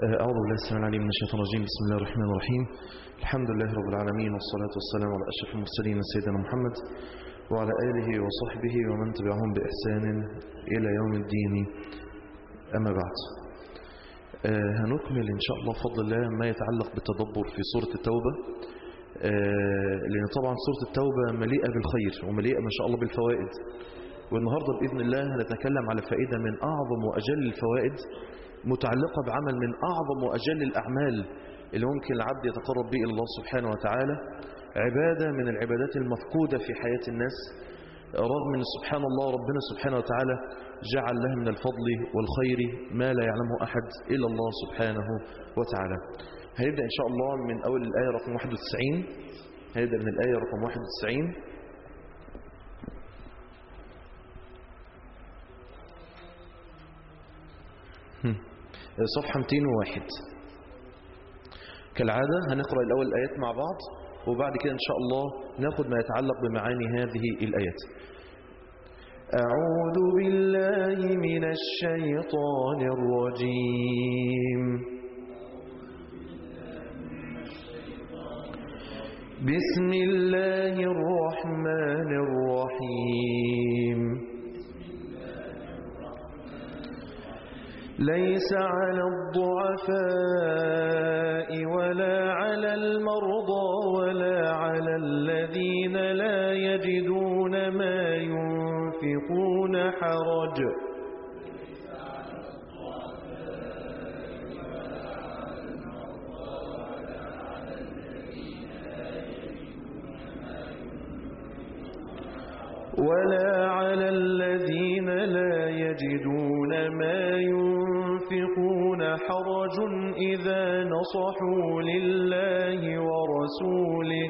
أعوذ بالله السميع العليم من الشيطان الرجيم بسم الله الرحمن الرحيم الحمد لله رب العالمين والصلاة والسلام على أشرف المرسلين سيدنا محمد وعلى آله وصحبه ومن تبعهم بإحسان إلى يوم الدين أما بعد آه هنكمل إن شاء الله بفضل الله ما يتعلق بالتدبر في سورة التوبة آه لأن طبعا سورة التوبة مليئة بالخير ومليئة ما شاء الله بالفوائد والنهاردة بإذن الله هنتكلم على فائدة من أعظم وأجل الفوائد متعلقة بعمل من أعظم وأجل الأعمال اللي ممكن العبد يتقرب به إلى الله سبحانه وتعالى عبادة من العبادات المفقودة في حياة الناس رغم أن سبحان الله ربنا سبحانه وتعالى جعل لها من الفضل والخير ما لا يعلمه أحد إلا الله سبحانه وتعالى هنبدأ إن شاء الله من أول الآية رقم 91 هنبدأ من الآية رقم 91 صفحة 201 كالعادة هنقرأ الأول الآيات مع بعض وبعد كده إن شاء الله ناخد ما يتعلق بمعاني هذه الآيات أعوذ بالله من الشيطان الرجيم بسم الله الرحمن الرحيم ليس على الضعفاء ولا على المرضى ولا على الذين لا يجدون ما ينفقون حرج ولا على الذين لا يجدون ما ينفقون حرج إذا نصحوا لله ورسوله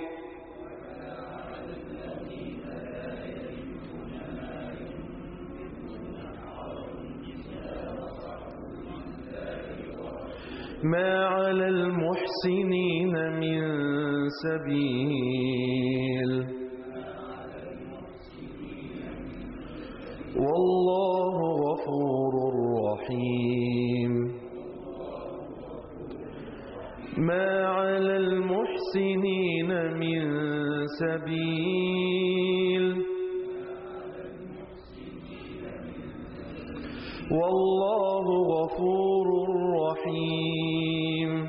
ما على المحسنين من سبيل والله غفور رحيم ما على المحسنين من سبيل والله غفور رحيم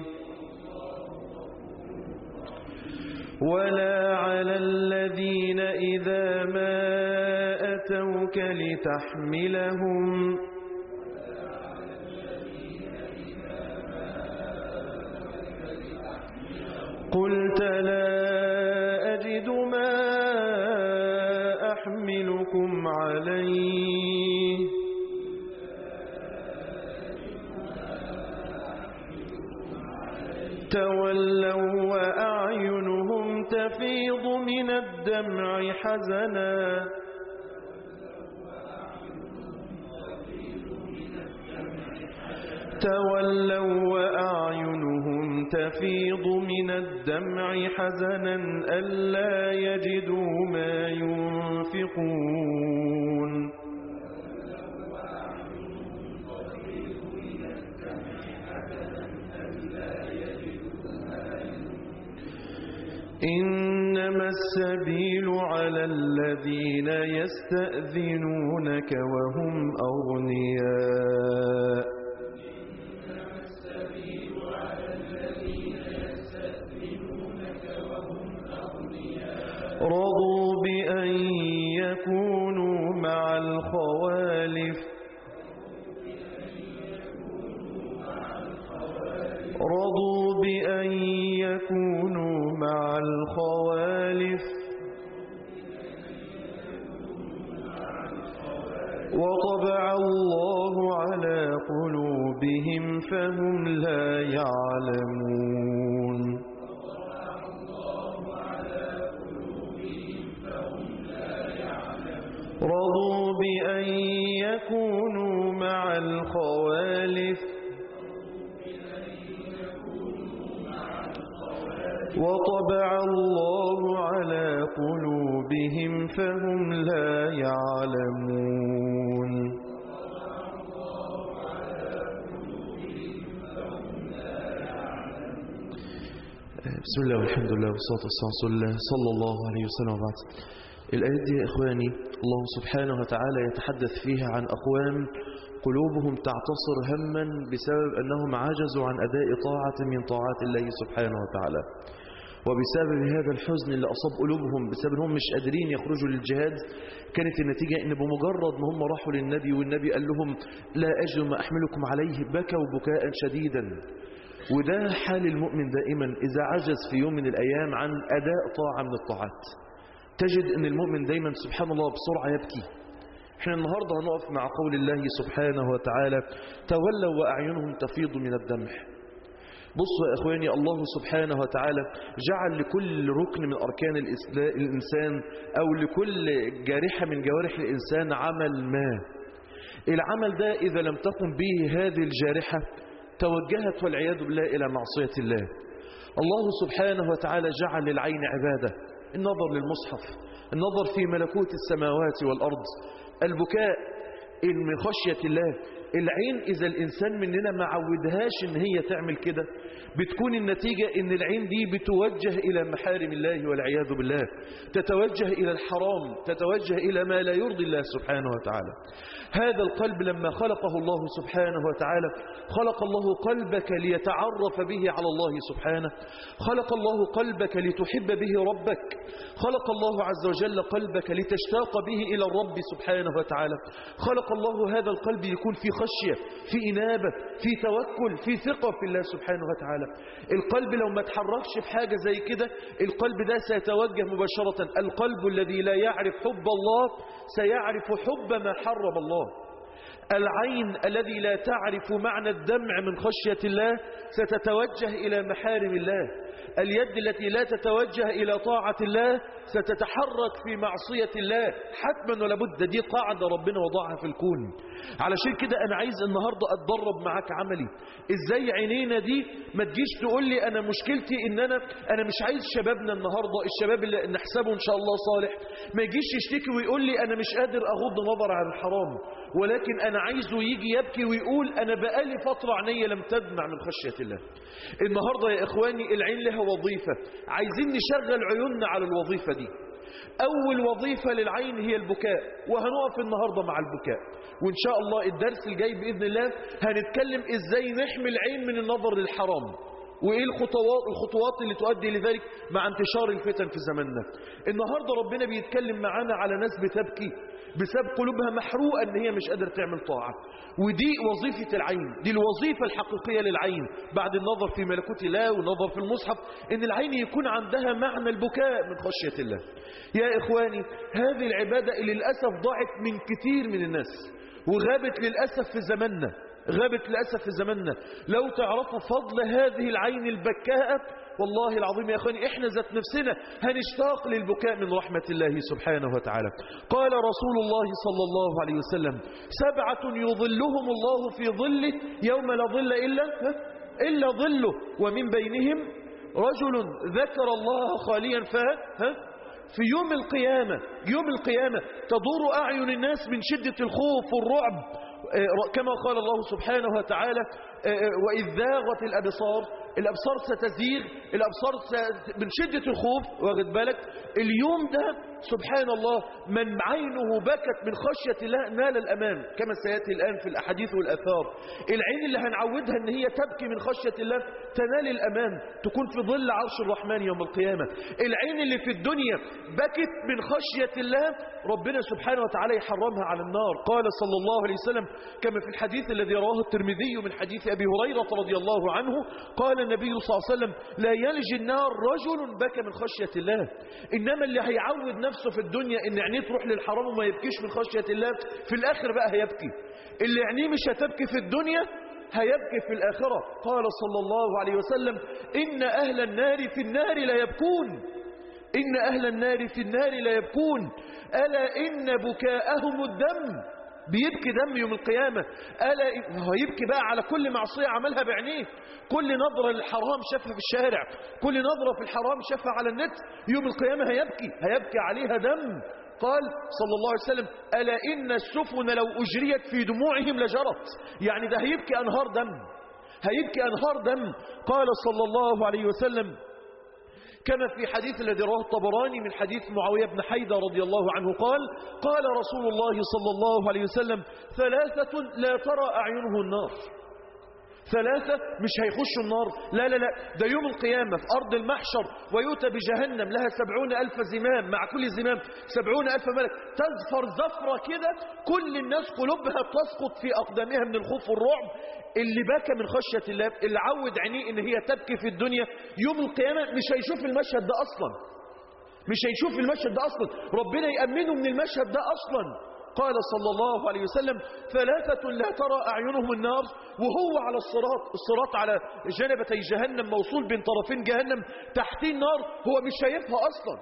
ولا على الذين إذا ما أتوك لتحملهم قلت لا أجد ما أحملكم عليه تولوا وأعينهم تفيض من الدمع حزناً تولوا وأعينهم تفيض من الدمع حزنا ألا يجدوا ما ينفقون إنما السبيل على الذين يستأذنونك وهم أغنياء رضوا بأن يكونوا مع الخوالف رضوا بأن يكونوا مع الخوالف وطبع الله على قلوبهم فهم لا يعلمون رضوا بأن يكونوا مع الخوالف وطبع الله على قلوبهم فهم لا يعلمون بسم الله والحمد لله والصلاة والسلام على رسول الله صلى الله عليه وسلم وبعد الآيات دي يا إخواني الله سبحانه وتعالى يتحدث فيها عن أقوام قلوبهم تعتصر هما بسبب أنهم عجزوا عن أداء طاعة من طاعات الله سبحانه وتعالى وبسبب هذا الحزن اللي أصاب قلوبهم بسبب أنهم مش قادرين يخرجوا للجهاد كانت النتيجة أن بمجرد ما هم راحوا للنبي والنبي قال لهم لا أجد ما أحملكم عليه بكوا بكاء شديدا وده حال المؤمن دائما إذا عجز في يوم من الأيام عن أداء طاعة من الطاعات تجد أن المؤمن دايما سبحان الله بسرعة يبكي احنا النهاردة هنقف مع قول الله سبحانه وتعالى تولوا وأعينهم تفيض من الدمع بصوا يا إخواني الله سبحانه وتعالى جعل لكل ركن من أركان الإنسان أو لكل جارحة من جوارح الإنسان عمل ما العمل ده إذا لم تقم به هذه الجارحة توجهت والعياذ بالله إلى معصية الله الله سبحانه وتعالى جعل للعين عبادة النظر للمصحف النظر في ملكوت السماوات والأرض البكاء من خشية الله العين إذا الإنسان مننا ما عودهاش إن هي تعمل كده بتكون النتيجة إن العين دي بتوجه إلى محارم الله والعياذ بالله تتوجه إلى الحرام تتوجه إلى ما لا يرضي الله سبحانه وتعالى هذا القلب لما خلقه الله سبحانه وتعالى خلق الله قلبك ليتعرف به على الله سبحانه خلق الله قلبك لتحب به ربك خلق الله عز وجل قلبك لتشتاق به إلى الرب سبحانه وتعالى خلق الله هذا القلب يكون في خشية في إنابة في توكل في ثقة في الله سبحانه وتعالى القلب لو ما تحركش في حاجة زي كده القلب ده سيتوجه مباشرة القلب الذي لا يعرف حب الله سيعرف حب ما حرم الله العين الذي لا تعرف معنى الدمع من خشية الله ستتوجه إلى محارم الله اليد التي لا تتوجه إلى طاعة الله ستتحرك في معصية الله حتما ولا بد دي قاعدة ربنا وضعها في الكون علشان كده أنا عايز النهاردة أتدرب معاك عملي إزاي عينينا دي ما تجيش تقول لي أنا مشكلتي إن أنا أنا مش عايز شبابنا النهاردة الشباب اللي نحسبه إن شاء الله صالح ما يجيش يشتكي ويقول لي أنا مش قادر أغض نظر عن الحرام ولكن أنا عايزه يجي يبكي ويقول أنا بقالي فترة عينيا لم تدمع من خشية الله النهاردة يا إخواني العين لها وظيفة عايزين نشغل عيوننا على الوظيفة دي أول وظيفة للعين هي البكاء وهنقف النهاردة مع البكاء وإن شاء الله الدرس الجاي بإذن الله هنتكلم إزاي نحمي العين من النظر للحرام وإيه الخطوات, الخطوات اللي تؤدي لذلك مع انتشار الفتن في زماننا النهاردة ربنا بيتكلم معانا على ناس بتبكي بسبب قلوبها محروقة ان هي مش قادرة تعمل طاعة ودي وظيفة العين دي الوظيفة الحقيقية للعين بعد النظر في ملكوت الله والنظر في المصحف ان العين يكون عندها معنى البكاء من خشية الله يا اخواني هذه العبادة اللي للأسف ضاعت من كثير من الناس وغابت للأسف في زماننا غابت للأسف في زماننا لو تعرفوا فضل هذه العين البكاءة والله العظيم يا أخواني إحنا ذات نفسنا هنشتاق للبكاء من رحمة الله سبحانه وتعالى قال رسول الله صلى الله عليه وسلم سبعة يظلهم الله في ظله يوم لا ظل إلا إلا ظله ومن بينهم رجل ذكر الله خاليا فها في يوم القيامة يوم القيامة تدور أعين الناس من شدة الخوف والرعب كما قال الله سبحانه وتعالى وإذ ذاغت الأبصار الأبصار ستزيغ الأبصار ست... من شدة الخوف واخد بالك اليوم ده سبحان الله من عينه بكت من خشية الله نال الأمان كما سيأتي الآن في الأحاديث والأثار العين اللي هنعودها أن هي تبكي من خشية الله تنال الأمان تكون في ظل عرش الرحمن يوم القيامة العين اللي في الدنيا بكت من خشية الله ربنا سبحانه وتعالى يحرمها على النار قال صلى الله عليه وسلم كما في الحديث الذي رواه الترمذي من حديث أبي هريرة رضي الله عنه قال النبي صلى الله عليه وسلم لا يلج النار رجل بكى من خشية الله إنما اللي هيعود نفسه في الدنيا إن عينيه تروح للحرام وما يبكيش من خشية الله في الآخر بقى هيبكي اللي عينيه مش هتبكي في الدنيا هيبكي في الآخرة قال صلى الله عليه وسلم إن أهل النار في النار لا يبكون إن أهل النار في النار لا يبكون ألا إن بكاءهم الدم بيبكي دم يوم القيامة ألا هو يبكي بقى على كل معصية عملها بعينيه كل نظرة للحرام شافها في الشارع كل نظرة في الحرام شافها على النت يوم القيامة هيبكي هيبكي عليها دم قال صلى الله عليه وسلم ألا إن السفن لو أجريت في دموعهم لجرت يعني ده هيبكي أنهار دم هيبكي أنهار دم قال صلى الله عليه وسلم كما في حديث الذي رواه الطبراني من حديث معاوية بن حيدة رضي الله عنه قال قال رسول الله صلى الله عليه وسلم ثلاثة لا ترى أعينه النار ثلاثة مش هيخشوا النار لا لا لا ده يوم القيامة في أرض المحشر ويؤتى بجهنم لها سبعون ألف زمام مع كل زمام سبعون ألف ملك تزفر زفرة كده كل الناس قلوبها تسقط في أقدامها من الخوف والرعب اللي بكى من خشية الله اللي عود عينيه ان هي تبكي في الدنيا يوم القيامة مش هيشوف المشهد ده أصلا مش هيشوف المشهد ده أصلا ربنا يأمنه من المشهد ده أصلا قال صلى الله عليه وسلم ثلاثة لا ترى أعينهم النار وهو على الصراط الصراط على جنبتي جهنم موصول بين طرفين جهنم تحتيه النار هو مش شايفها أصلا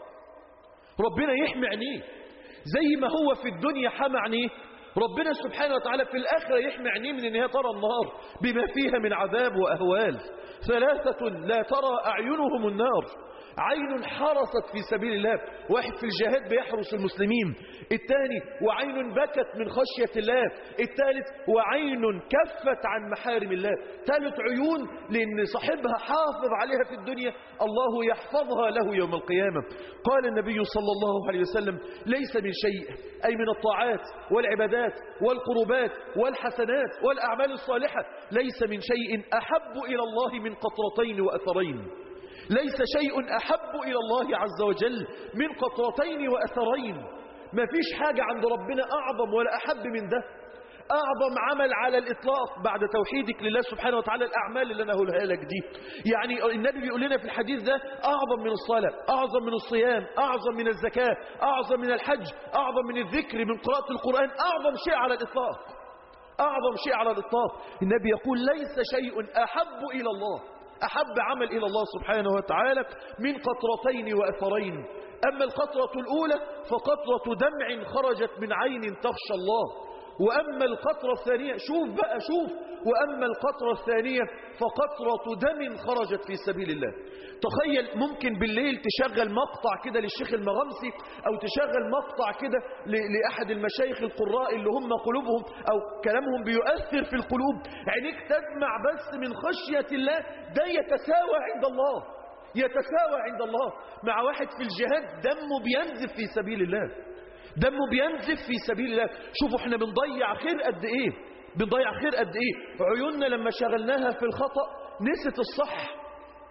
ربنا يحمي عينيه زي ما هو في الدنيا حمى عينيه ربنا سبحانه وتعالى في الآخرة يحمي عينيه من ان هي ترى النار بما فيها من عذاب وأهوال ثلاثة لا ترى أعينهم النار عين حرست في سبيل الله واحد في الجهاد بيحرس المسلمين الثاني وعين بكت من خشية الله الثالث وعين كفت عن محارم الله ثالث عيون لأن صاحبها حافظ عليها في الدنيا الله يحفظها له يوم القيامة قال النبي صلى الله عليه وسلم ليس من شيء أي من الطاعات والعبادات والقربات والحسنات والأعمال الصالحة ليس من شيء أحب إلى الله من قطرتين وأثرين ليس شيء أحب إلى الله عز وجل من قطرتين وأثرين ما فيش حاجة عند ربنا أعظم ولا أحب من ده أعظم عمل على الإطلاق بعد توحيدك لله سبحانه وتعالى الأعمال اللي أنا هقولها لك دي يعني النبي بيقول لنا في الحديث ده أعظم من الصلاة أعظم من الصيام أعظم من الزكاة أعظم من الحج أعظم من الذكر من قراءة القرآن أعظم شيء على الإطلاق أعظم شيء على الإطلاق النبي يقول ليس شيء أحب إلى الله أحب عمل إلى الله سبحانه وتعالى من قطرتين وأثرين أما القطرة الأولى فقطرة دمع خرجت من عين تخشى الله وأما القطرة الثانية شوف بقى شوف وأما القطرة الثانية فقطرة دم خرجت في سبيل الله تخيل ممكن بالليل تشغل مقطع كده للشيخ المغمسي أو تشغل مقطع كده لأحد المشايخ القراء اللي هم قلوبهم أو كلامهم بيؤثر في القلوب عينيك تدمع بس من خشية الله ده يتساوى عند الله يتساوى عند الله مع واحد في الجهاد دمه بينزف في سبيل الله دمه بينزف في سبيل الله شوفوا احنا بنضيع خير قد ايه بنضيع خير قد ايه عيوننا لما شغلناها في الخطأ نسيت الصح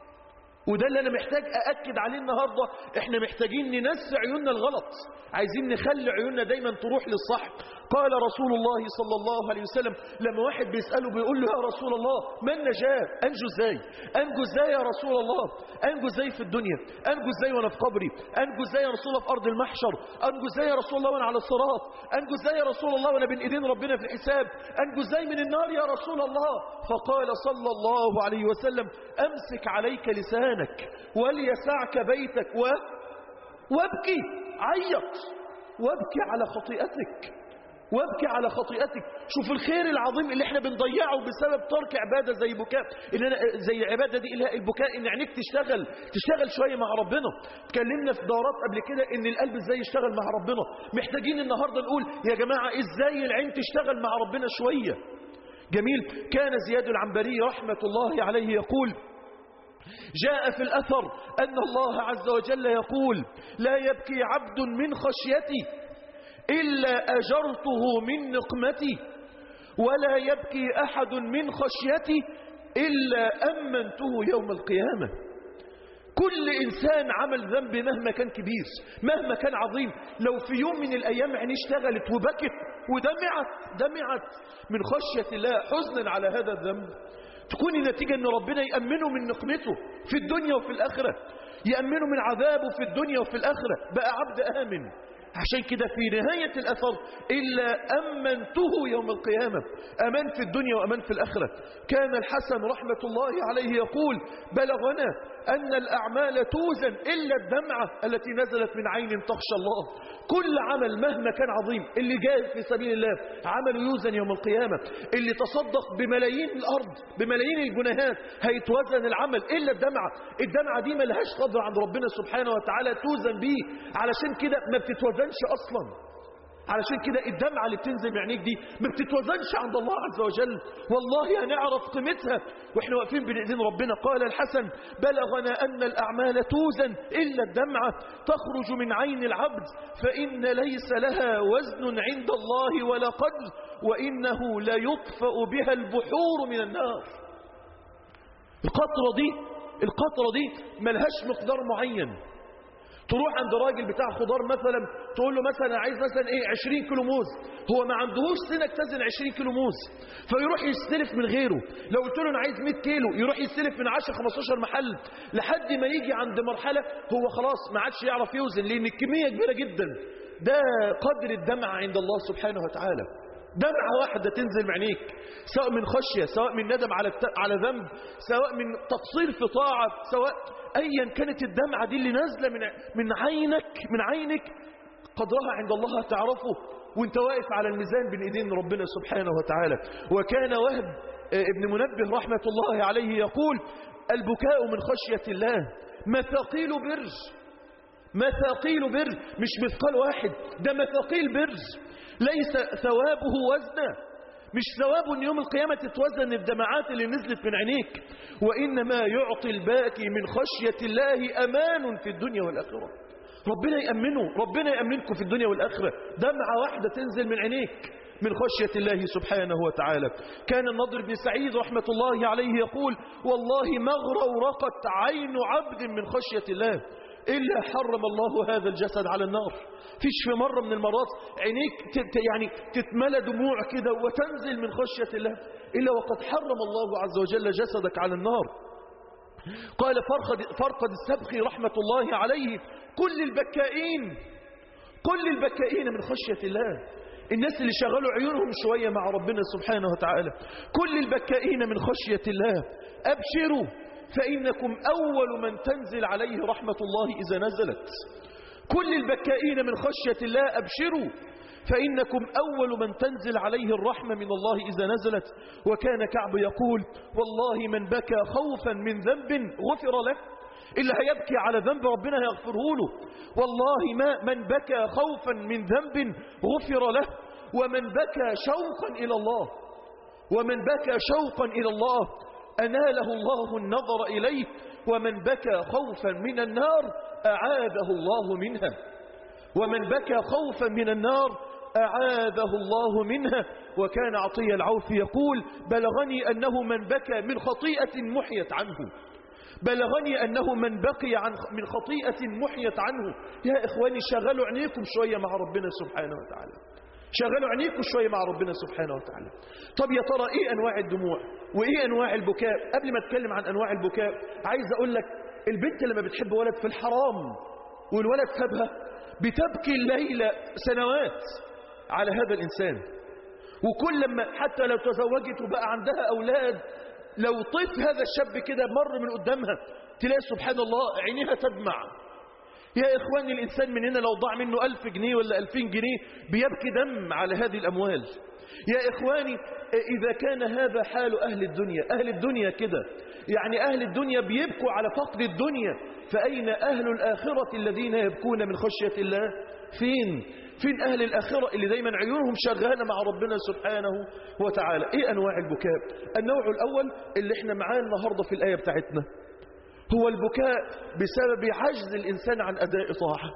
وده اللي انا محتاج ااكد عليه النهارده احنا محتاجين ننسى عيوننا الغلط عايزين نخلي عيوننا دايما تروح للصح قال رسول الله صلى الله عليه وسلم لما واحد بيساله بيقول له يا رسول الله ما النجاه انجو ازاي انجو ازاي يا رسول الله انجو ازاي في الدنيا انجو ازاي وانا في قبري انجو ازاي يا رسول الله في ارض المحشر انجو ازاي يا رسول الله وانا على الصراط انجو ازاي يا رسول الله وانا بين ايدين ربنا في الحساب انجو ازاي من النار يا رسول الله فقال صلى الله عليه وسلم امسك عليك لسانك وليسعك بيتك و... وابكي عيط وابكي على خطيئتك وابكي على خطيئتك شوف الخير العظيم اللي احنا بنضيعه بسبب ترك عبادة زي بكاء ان انا زي العبادة دي اللي البكاء ان عينيك تشتغل تشتغل شوية مع ربنا اتكلمنا في دورات قبل كده ان القلب ازاي يشتغل مع ربنا محتاجين النهاردة نقول يا جماعة ازاي العين تشتغل مع ربنا شوية جميل كان زياد العنبري رحمة الله عليه يقول جاء في الأثر أن الله عز وجل يقول لا يبكي عبد من خشيتي إلا أجرته من نقمتي ولا يبكي أحد من خشيتي إلا أمنته يوم القيامة كل إنسان عمل ذنب مهما كان كبير مهما كان عظيم لو في يوم من الأيام عينيه اشتغلت وبكت ودمعت دمعت من خشية الله حزنا على هذا الذنب تكون النتيجة أن ربنا يأمنه من نقمته في الدنيا وفي الآخرة يأمنه من عذابه في الدنيا وفي الآخرة بقى عبد آمن عشان كده في نهاية الأثر إلا أمنته يوم القيامة أمان في الدنيا وأمان في الآخرة كان الحسن رحمة الله عليه يقول بلغنا أن الأعمال توزن إلا الدمعة التي نزلت من عين تخشى الله كل عمل مهما كان عظيم اللي جاهد في سبيل الله عمله يوزن يوم القيامة اللي تصدق بملايين الأرض بملايين الجنيهات هيتوزن العمل إلا الدمعة الدمعة دي ملهاش قدر عند ربنا سبحانه وتعالى توزن بيه علشان كده ما بتتوزنش أصلا علشان كده الدمعة اللي بتنزل من عينيك دي ما بتتوزنش عند الله عز وجل والله هنعرف قيمتها واحنا واقفين بين ايدين ربنا قال الحسن بلغنا ان الاعمال توزن الا الدمعة تخرج من عين العبد فان ليس لها وزن عند الله ولا قدر وانه ليطفأ بها البحور من النار القطرة دي القطرة دي ملهاش مقدار معين تروح عند راجل بتاع خضار مثلا تقول له مثلا عايز مثلا ايه 20 كيلو موز هو ما عندهوش سنك تزن 20 كيلو موز فيروح يستلف من غيره لو قلت له انا عايز 100 كيلو يروح يستلف من 10 15 محل لحد ما يجي عند مرحله هو خلاص ما عادش يعرف يوزن لان الكميه كبيره جدا ده قدر الدمع عند الله سبحانه وتعالى دمعة واحدة تنزل من عينيك سواء من خشية سواء من ندم على الت... على ذنب سواء من تقصير في طاعة سواء أيا كانت الدمعة دي اللي نازلة من من عينك من عينك قدرها عند الله تعرفه وانت واقف على الميزان بين ايدين ربنا سبحانه وتعالى وكان وهب ابن منبه رحمة الله عليه يقول البكاء من خشية الله مثاقيل بر مثاقيل بر مش مثقال واحد ده مثاقيل بر ليس ثوابه وزنا مش ثوابه ان يوم القيامة تتوزن الدمعات اللي نزلت من عينيك وإنما يعطي الباكي من خشية الله أمان في الدنيا والآخرة ربنا يأمنه ربنا يأمنكم في الدنيا والآخرة دمعة واحدة تنزل من عينيك من خشية الله سبحانه وتعالى كان النضر بن سعيد رحمة الله عليه يقول والله ما اغرورقت عين عبد من خشية الله إلا حرم الله هذا الجسد على النار فيش في مرة من المرات عينيك يعني تتملى دموع كده وتنزل من خشية الله إلا وقد حرم الله عز وجل جسدك على النار قال فرقد, فرقد السبخي رحمة الله عليه كل البكائين كل البكائين من خشية الله الناس اللي شغلوا عيونهم شوية مع ربنا سبحانه وتعالى كل البكائين من خشية الله أبشروا فإنكم أول من تنزل عليه رحمة الله إذا نزلت كل البكائين من خشية الله أبشروا فإنكم أول من تنزل عليه الرحمة من الله إذا نزلت وكان كعب يقول والله من بكى خوفا من ذنب غفر له اللي هيبكي على ذنب ربنا هيغفره له والله ما من بكى خوفا من ذنب غفر له ومن بكى شوقا إلى الله ومن بكى شوقا إلى الله أناله الله النظر إليه ومن بكى خوفا من النار أعاذه الله منها ومن بكى خوفا من النار أعاذه الله منها وكان عطية العوف يقول بلغني أنه من بكى من خطيئة محيت عنه بلغني أنه من بقي عن من خطيئة محيت عنه يا إخواني شغلوا عينيكم شوية مع ربنا سبحانه وتعالى شغلوا عينيكم شوية مع ربنا سبحانه وتعالى طب يا ترى ايه انواع الدموع وايه انواع البكاء قبل ما اتكلم عن انواع البكاء عايز اقول لك البنت لما بتحب ولد في الحرام والولد سابها بتبكي الليلة سنوات على هذا الانسان وكل لما حتى لو تزوجت وبقى عندها اولاد لو طيف هذا الشاب كده مر من قدامها تلاقي سبحان الله عينيها تدمع يا إخواني الإنسان من هنا لو ضاع منه ألف جنيه ولا ألفين جنيه بيبكي دم على هذه الأموال يا إخواني إذا كان هذا حال أهل الدنيا أهل الدنيا كده يعني أهل الدنيا بيبكوا على فقد الدنيا فأين أهل الآخرة الذين يبكون من خشية الله فين فين أهل الآخرة اللي دايما عيونهم شغالة مع ربنا سبحانه وتعالى إيه أنواع البكاء النوع الأول اللي احنا معاه النهاردة في الآية بتاعتنا هو البكاء بسبب عجز الإنسان عن أداء طاعة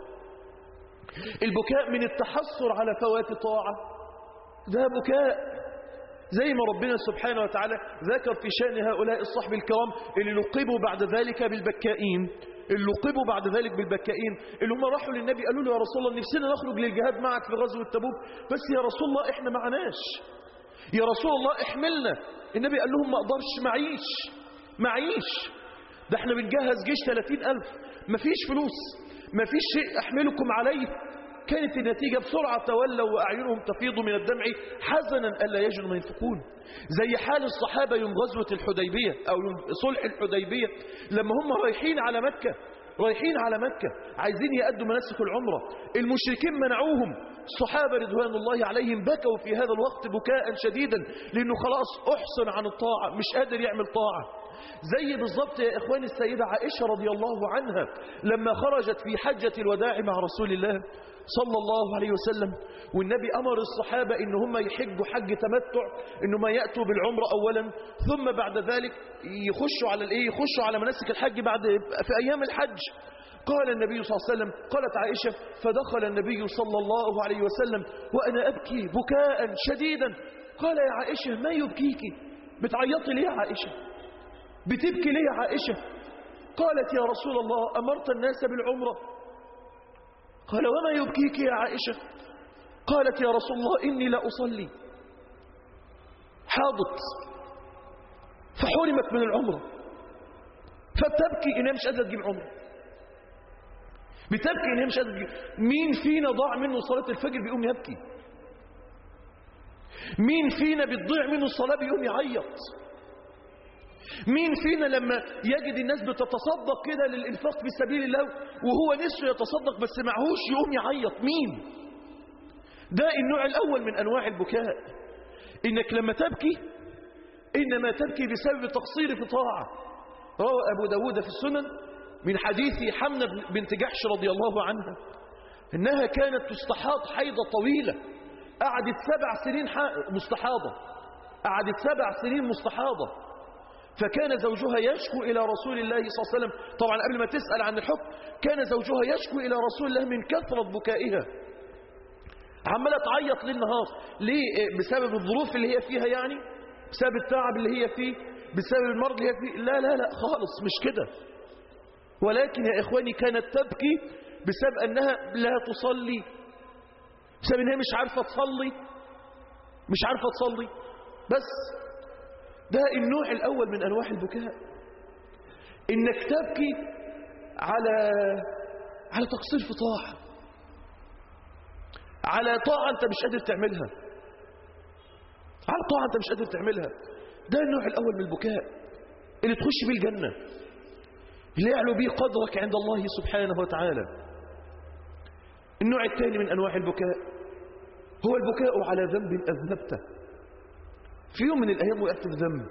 البكاء من التحسر على فوات طاعة ده بكاء زي ما ربنا سبحانه وتعالى ذكر في شأن هؤلاء الصحب الكرام اللي لقبوا بعد ذلك بالبكائين اللي لقبوا بعد ذلك بالبكائين اللي هم راحوا للنبي قالوا له يا رسول الله نفسنا نخرج للجهاد معك في غزوة تبوك بس يا رسول الله احنا معناش يا رسول الله احملنا النبي قال لهم ما اقدرش معيش معيش ده احنا بنجهز جيش 30 ألف مفيش فلوس مفيش شيء أحملكم عليه كانت النتيجة بسرعة تولوا وأعينهم تفيض من الدمع حزنا ألا يجدوا ما ينفقون زي حال الصحابة يوم غزوة الحديبية أو يوم صلح الحديبية لما هم رايحين على مكة رايحين على مكة عايزين يأدوا مناسك العمرة المشركين منعوهم الصحابة رضوان الله عليهم بكوا في هذا الوقت بكاء شديدا لأنه خلاص أحسن عن الطاعة مش قادر يعمل طاعة زي بالظبط يا إخواني السيدة عائشة رضي الله عنها لما خرجت في حجة الوداع مع رسول الله صلى الله عليه وسلم والنبي أمر الصحابة إن هم يحجوا حج تمتع إن هم يأتوا بالعمرة أولا ثم بعد ذلك يخشوا على الإيه يخشوا على مناسك الحج بعد في أيام الحج قال النبي صلى الله عليه وسلم قالت عائشة فدخل النبي صلى الله عليه وسلم وأنا أبكي بكاء شديدا قال يا عائشة ما يبكيك بتعيطي ليه يا عائشة بتبكي ليه يا عائشة قالت يا رسول الله أمرت الناس بالعمرة قال وما يبكيك يا عائشة قالت يا رسول الله إني لا أصلي حاضت فحرمت من العمرة فبتبكي إنها مش قادرة تجيب عمرة بتبكي إنها مش قادرة تجيب مين فينا ضاع منه صلاة الفجر بيقوم يبكي مين فينا بتضيع منه الصلاة بيقوم يعيط مين فينا لما يجد الناس بتتصدق كده للإنفاق في سبيل الله وهو نفسه يتصدق بس معهوش يقوم يعيط مين ده النوع الأول من أنواع البكاء إنك لما تبكي إنما تبكي بسبب تقصير في طاعة روى أبو داود في السنن من حديث حمنة بنت جحش رضي الله عنها إنها كانت تستحاض حيضة طويلة قعدت سبع سنين مستحاضة قعدت سبع سنين مستحاضة فكان زوجها يشكو إلى رسول الله صلى الله عليه وسلم طبعا قبل ما تسأل عن الحكم كان زوجها يشكو إلى رسول الله من كثرة بكائها عمالة تعيط ليل نهار ليه بسبب الظروف اللي هي فيها يعني بسبب التعب اللي هي فيه بسبب المرض اللي هي فيه لا لا لا خالص مش كده ولكن يا إخواني كانت تبكي بسبب أنها لا تصلي بسبب أنها مش عارفة تصلي مش عارفة تصلي بس ده النوع الأول من أنواع البكاء إنك تبكي على على تقصير في طاعة على طاعة أنت مش قادر تعملها على طاعة أنت مش قادر تعملها ده النوع الأول من البكاء اللي تخش بيه الجنة اللي يعلو بيه قدرك عند الله سبحانه وتعالى النوع الثاني من أنواع البكاء هو البكاء على ذنب أذنبته في يوم من الأيام وقعت في ذنب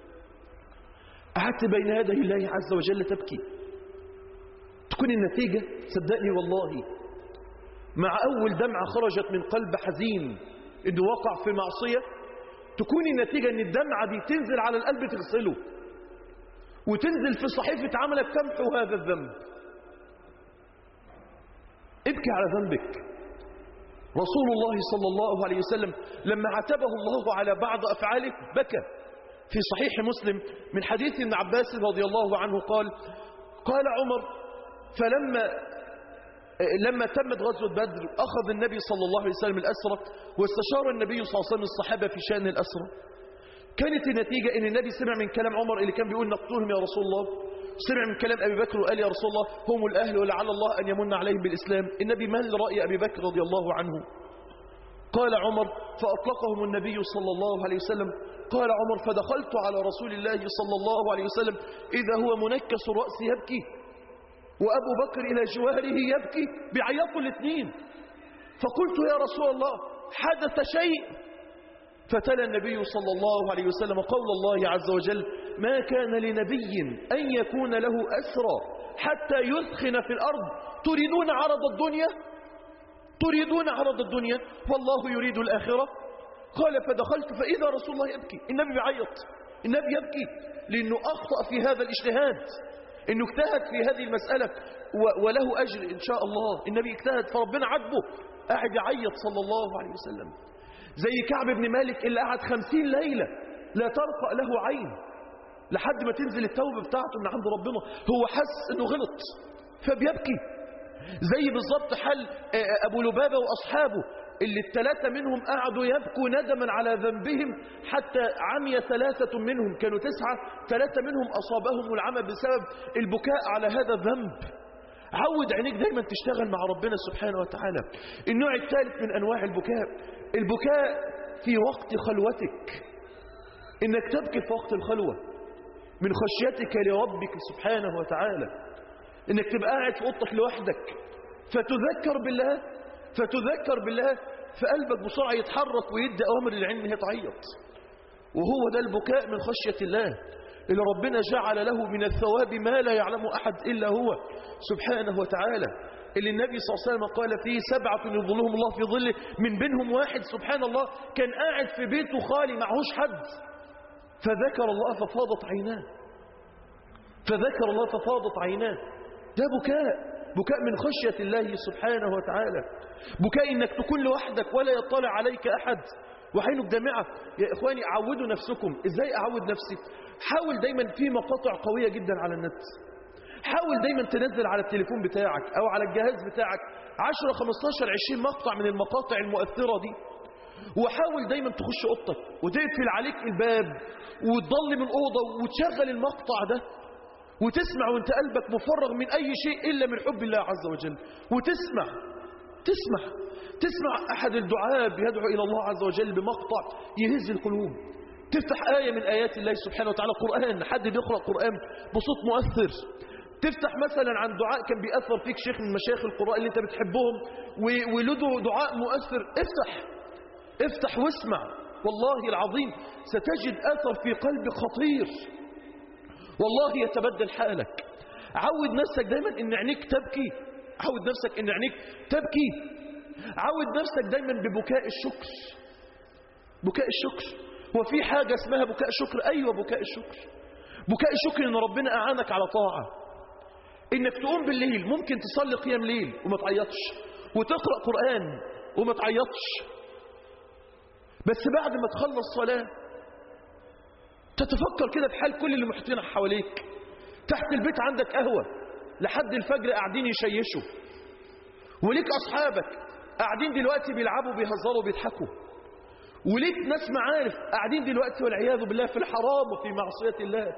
قعدت بين يدي الله عز وجل تبكي تكون النتيجة صدقني والله مع أول دمعة خرجت من قلب حزين إنه وقع في معصية تكون النتيجة إن الدمعة دي تنزل على القلب تغسله وتنزل في صحيفة عملك تمحو هذا الذنب ابكي على ذنبك رسول الله صلى الله عليه وسلم لما عتبه الله على بعض أفعاله بكى في صحيح مسلم من حديث ابن عباس رضي الله عنه قال قال عمر فلما لما تمت غزوة بدر أخذ النبي صلى الله عليه وسلم الأسرة واستشار النبي صلى الله عليه وسلم الصحابة في شأن الأسرة كانت النتيجة ان النبي سمع من كلام عمر اللي كان بيقول نقتلهم يا رسول الله سمع من كلام أبي بكر وقال يا رسول الله هم الأهل ولعل الله أن يمن عليهم بالإسلام النبي مال رأي أبي بكر رضي الله عنه قال عمر فأطلقهم النبي صلى الله عليه وسلم قال عمر فدخلت على رسول الله صلى الله عليه وسلم إذا هو منكس الرأس يبكي وأبو بكر إلى جواره يبكي بيعيطوا الاثنين فقلت يا رسول الله حدث شيء فتلا النبي صلى الله عليه وسلم قول الله عز وجل ما كان لنبي أن يكون له أسرى حتى يثخن في الأرض تريدون عرض الدنيا تريدون عرض الدنيا والله يريد الآخرة قال فدخلت فإذا رسول الله يبكي النبي بيعيط النبي يبكي لأنه أخطأ في هذا الاجتهاد انه اجتهد في هذه المسألة وله أجر إن شاء الله النبي اجتهد فربنا عجبه قاعد يعيط صلى الله عليه وسلم زي كعب بن مالك اللي قعد خمسين ليلة لا ترفع له عين لحد ما تنزل التوبة بتاعته من عند ربنا هو حس انه غلط فبيبكي زي بالظبط حال ابو لبابة واصحابه اللي الثلاثة منهم قعدوا يبكوا ندما على ذنبهم حتى عمي ثلاثة منهم كانوا تسعة ثلاثة منهم أصابهم العمى بسبب البكاء على هذا الذنب عود عينيك دايما تشتغل مع ربنا سبحانه وتعالى النوع الثالث من أنواع البكاء البكاء في وقت خلوتك إنك تبكي في وقت الخلوة من خشيتك لربك سبحانه وتعالى إنك تبقى قاعد في أوضتك لوحدك فتذكر بالله فتذكر بالله فقلبك بسرعة يتحرك ويدي أوامر للعين هي تعيط وهو ده البكاء من خشية الله اللي ربنا جعل له من الثواب ما لا يعلم أحد إلا هو سبحانه وتعالى اللي النبي صلى الله عليه وسلم قال فيه سبعة يظلهم الله في ظله من بينهم واحد سبحان الله كان قاعد في بيته خالي معهوش حد فذكر الله ففاضت عيناه فذكر الله ففاضت عيناه ده بكاء بكاء من خشية الله سبحانه وتعالى بكاء انك تكون لوحدك ولا يطلع عليك احد وعينك دامعة يا اخواني عودوا نفسكم ازاي اعود نفسي حاول دايما في مقاطع قوية جدا على النت حاول دايما تنزل على التليفون بتاعك او على الجهاز بتاعك 10 15 20 مقطع من المقاطع المؤثرة دي وحاول دايما تخش اوضتك وتقفل عليك الباب وتضلم الاوضه وتشغل المقطع ده وتسمع وانت قلبك مفرغ من اي شيء الا من حب الله عز وجل وتسمع تسمع تسمع احد الدعاء بيدعو الى الله عز وجل بمقطع يهز القلوب تفتح آية من آيات الله سبحانه وتعالى قرآن حد بيقرأ قرآن بصوت مؤثر تفتح مثلا عن دعاء كان بيأثر فيك شيخ من مشايخ القراء اللي انت بتحبهم وولده دعاء مؤثر افتح افتح واسمع والله العظيم ستجد أثر في قلبك خطير والله يتبدل حالك عود نفسك دايما ان عينيك تبكي عود نفسك ان عينيك تبكي عود نفسك دايما ببكاء الشكر بكاء الشكر وفي حاجة اسمها بكاء شكر أيوة بكاء الشكر بكاء الشكر ان ربنا أعانك على طاعة انك تقوم بالليل ممكن تصلي قيام ليل وما تعيطش وتقرأ قرآن وما تعيطش بس بعد ما تخلص صلاة تتفكر كده بحال كل اللي محيطين حواليك تحت البيت عندك قهوة لحد الفجر قاعدين يشيشوا وليك أصحابك قاعدين دلوقتي بيلعبوا بيهزروا بيضحكوا وليك ناس معارف قاعدين دلوقتي والعياذ بالله في الحرام وفي معصية الله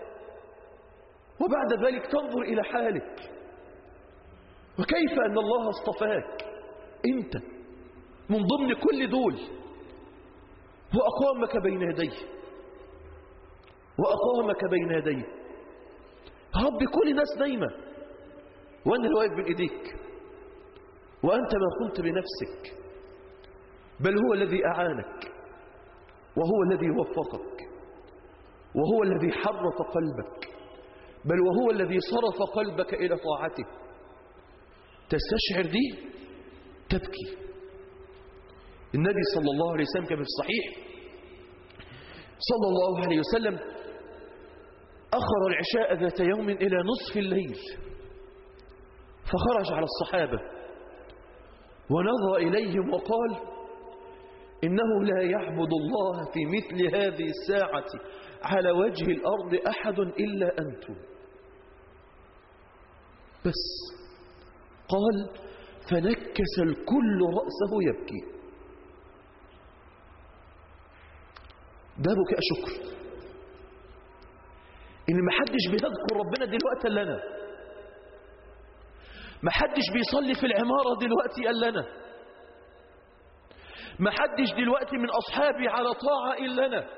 وبعد ذلك تنظر إلى حالك وكيف أن الله اصطفاك أنت من ضمن كل دول وأقامك بين يديه وأقامك بين يديه رب كل ناس نايمة وأنا اللي واقف بين إيديك وأنت ما كنت بنفسك بل هو الذي أعانك وهو الذي وفقك وهو الذي حرك قلبك بل وهو الذي صرف قلبك إلى طاعته تستشعر دي تبكي النبي صلى الله عليه وسلم كما في الصحيح صلى الله عليه وسلم أخر العشاء ذات يوم إلى نصف الليل فخرج على الصحابة ونظر إليهم وقال إنه لا يعبد الله في مثل هذه الساعة على وجه الأرض أحد إلا أنتم بس قال فنكس الكل رأسه يبكي ده بكاء شكر ان ما حدش بيذكر ربنا دلوقتي الا انا ما حدش بيصلي في العمارة دلوقتي الا انا ما حدش دلوقتي من اصحابي على طاعة الا انا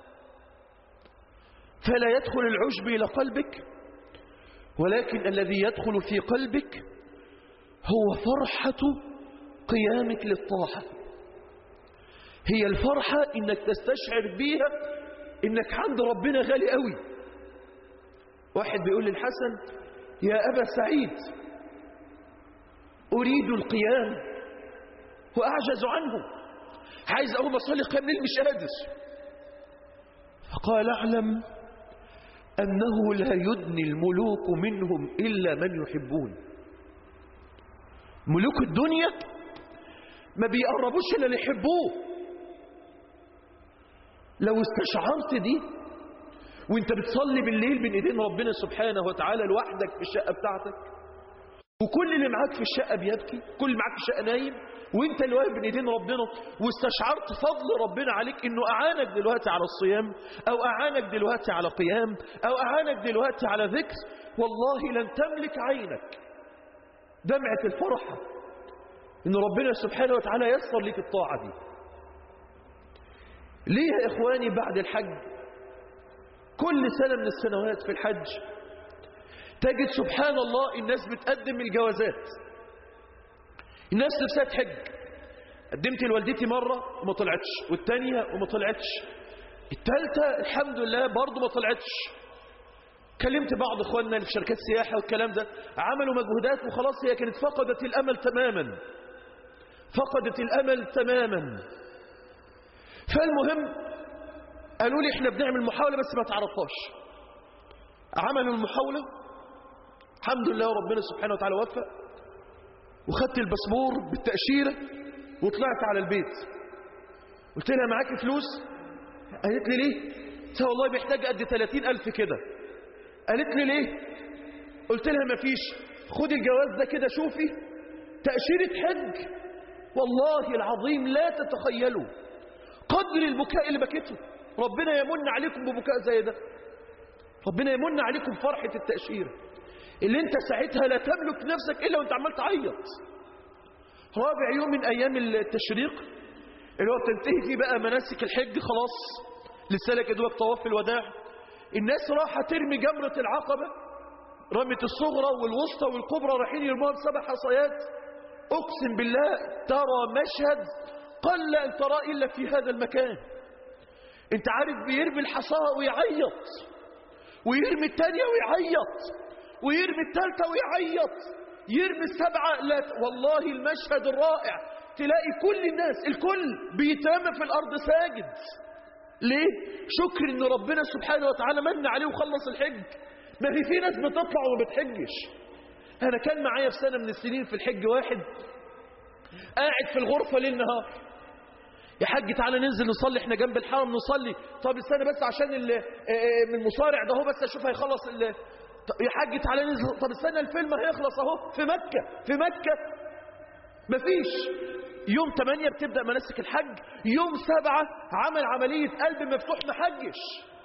فلا يدخل العجب الى قلبك ولكن الذي يدخل في قلبك هو فرحة قيامك للطاعة هي الفرحة انك تستشعر بيها انك عند ربنا غالي قوي واحد بيقول للحسن يا أبا سعيد أريد القيام وأعجز عنه عايز أقوم أصلي قيام ليل مش قادر فقال اعلم أنه لا يدني الملوك منهم إلا من يحبون ملوك الدنيا ما بيقربوش إلا اللي يحبوه لو استشعرت دي وانت بتصلي بالليل بين ايدين ربنا سبحانه وتعالى لوحدك في الشقة بتاعتك وكل اللي معاك في الشقة بيبكي كل اللي معاك في الشقة نايم وانت اللي واقف بين ايدين ربنا واستشعرت فضل ربنا عليك انه اعانك دلوقتي على الصيام او اعانك دلوقتي على قيام او اعانك دلوقتي على ذكر والله لن تملك عينك دمعة الفرحة ان ربنا سبحانه وتعالى يسر لك الطاعة دي ليه يا اخواني بعد الحج كل سنة من السنوات في الحج تجد سبحان الله الناس بتقدم الجوازات الناس نفسها تحج قدمت لوالدتي مرة وما طلعتش والتانية وما طلعتش التالتة الحمد لله برضو ما طلعتش كلمت بعض اخواننا اللي في شركات سياحة والكلام ده عملوا مجهودات وخلاص هي كانت فقدت الامل تماما فقدت الامل تماما فالمهم قالوا لي احنا بنعمل محاولة بس ما تعرفهاش عملوا المحاولة الحمد لله ربنا سبحانه وتعالى وفق وخدت الباسبور بالتأشيرة وطلعت على البيت قلت لها معاكي فلوس قالت لي ليه قلت لها والله محتاج قد 30 ألف كده قالت لي ليه قلت لها مفيش خدي الجواز ده كده شوفي تأشيرة حج والله العظيم لا تتخيلوا قدر البكاء اللي بكيته ربنا يمن عليكم ببكاء زي ده ربنا يمن عليكم فرحة التأشيرة اللي انت ساعتها لا تملك نفسك إلا وانت عمال تعيط رابع يوم من أيام التشريق اللي هو تنتهي فيه بقى مناسك الحج خلاص لسه لك دوك طواف الوداع الناس راحة ترمي جمرة العقبة رمت الصغرى والوسطى والكبرى رايحين يرموها بسبع حصيات أقسم بالله ترى مشهد قل أن ترى إلا في هذا المكان انت عارف بيرمي الحصاة ويعيط ويرمي التانية ويعيط ويرمي التالتة ويعيط يرمي السبعة لا ت... والله المشهد الرائع تلاقي كل الناس الكل بيترمى في الأرض ساجد ليه؟ شكر ان ربنا سبحانه وتعالى من عليه وخلص الحج ما في في ناس بتطلع وما بتحجش انا كان معايا في سنة من السنين في الحج واحد قاعد في الغرفة ليل نهار يا حاج تعالى ننزل نصلي احنا جنب الحرم نصلي طب استنى بس عشان ال- آه، من المصارع ده هو بس اشوف هيخلص ال- طب يا حاج تعالى ننزل طب استنى الفيلم هيخلص اهو في مكة في مكة مفيش يوم 8 بتبدأ مناسك الحج يوم 7 عمل عملية قلب مفتوح ما حجش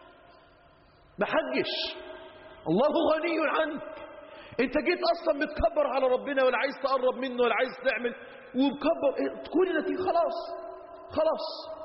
ما حجش الله غني عنك انت جيت اصلا متكبر على ربنا ولا عايز تقرب منه ولا عايز تعمل ومكبر إيه، كل نتيجة خلاص خلاص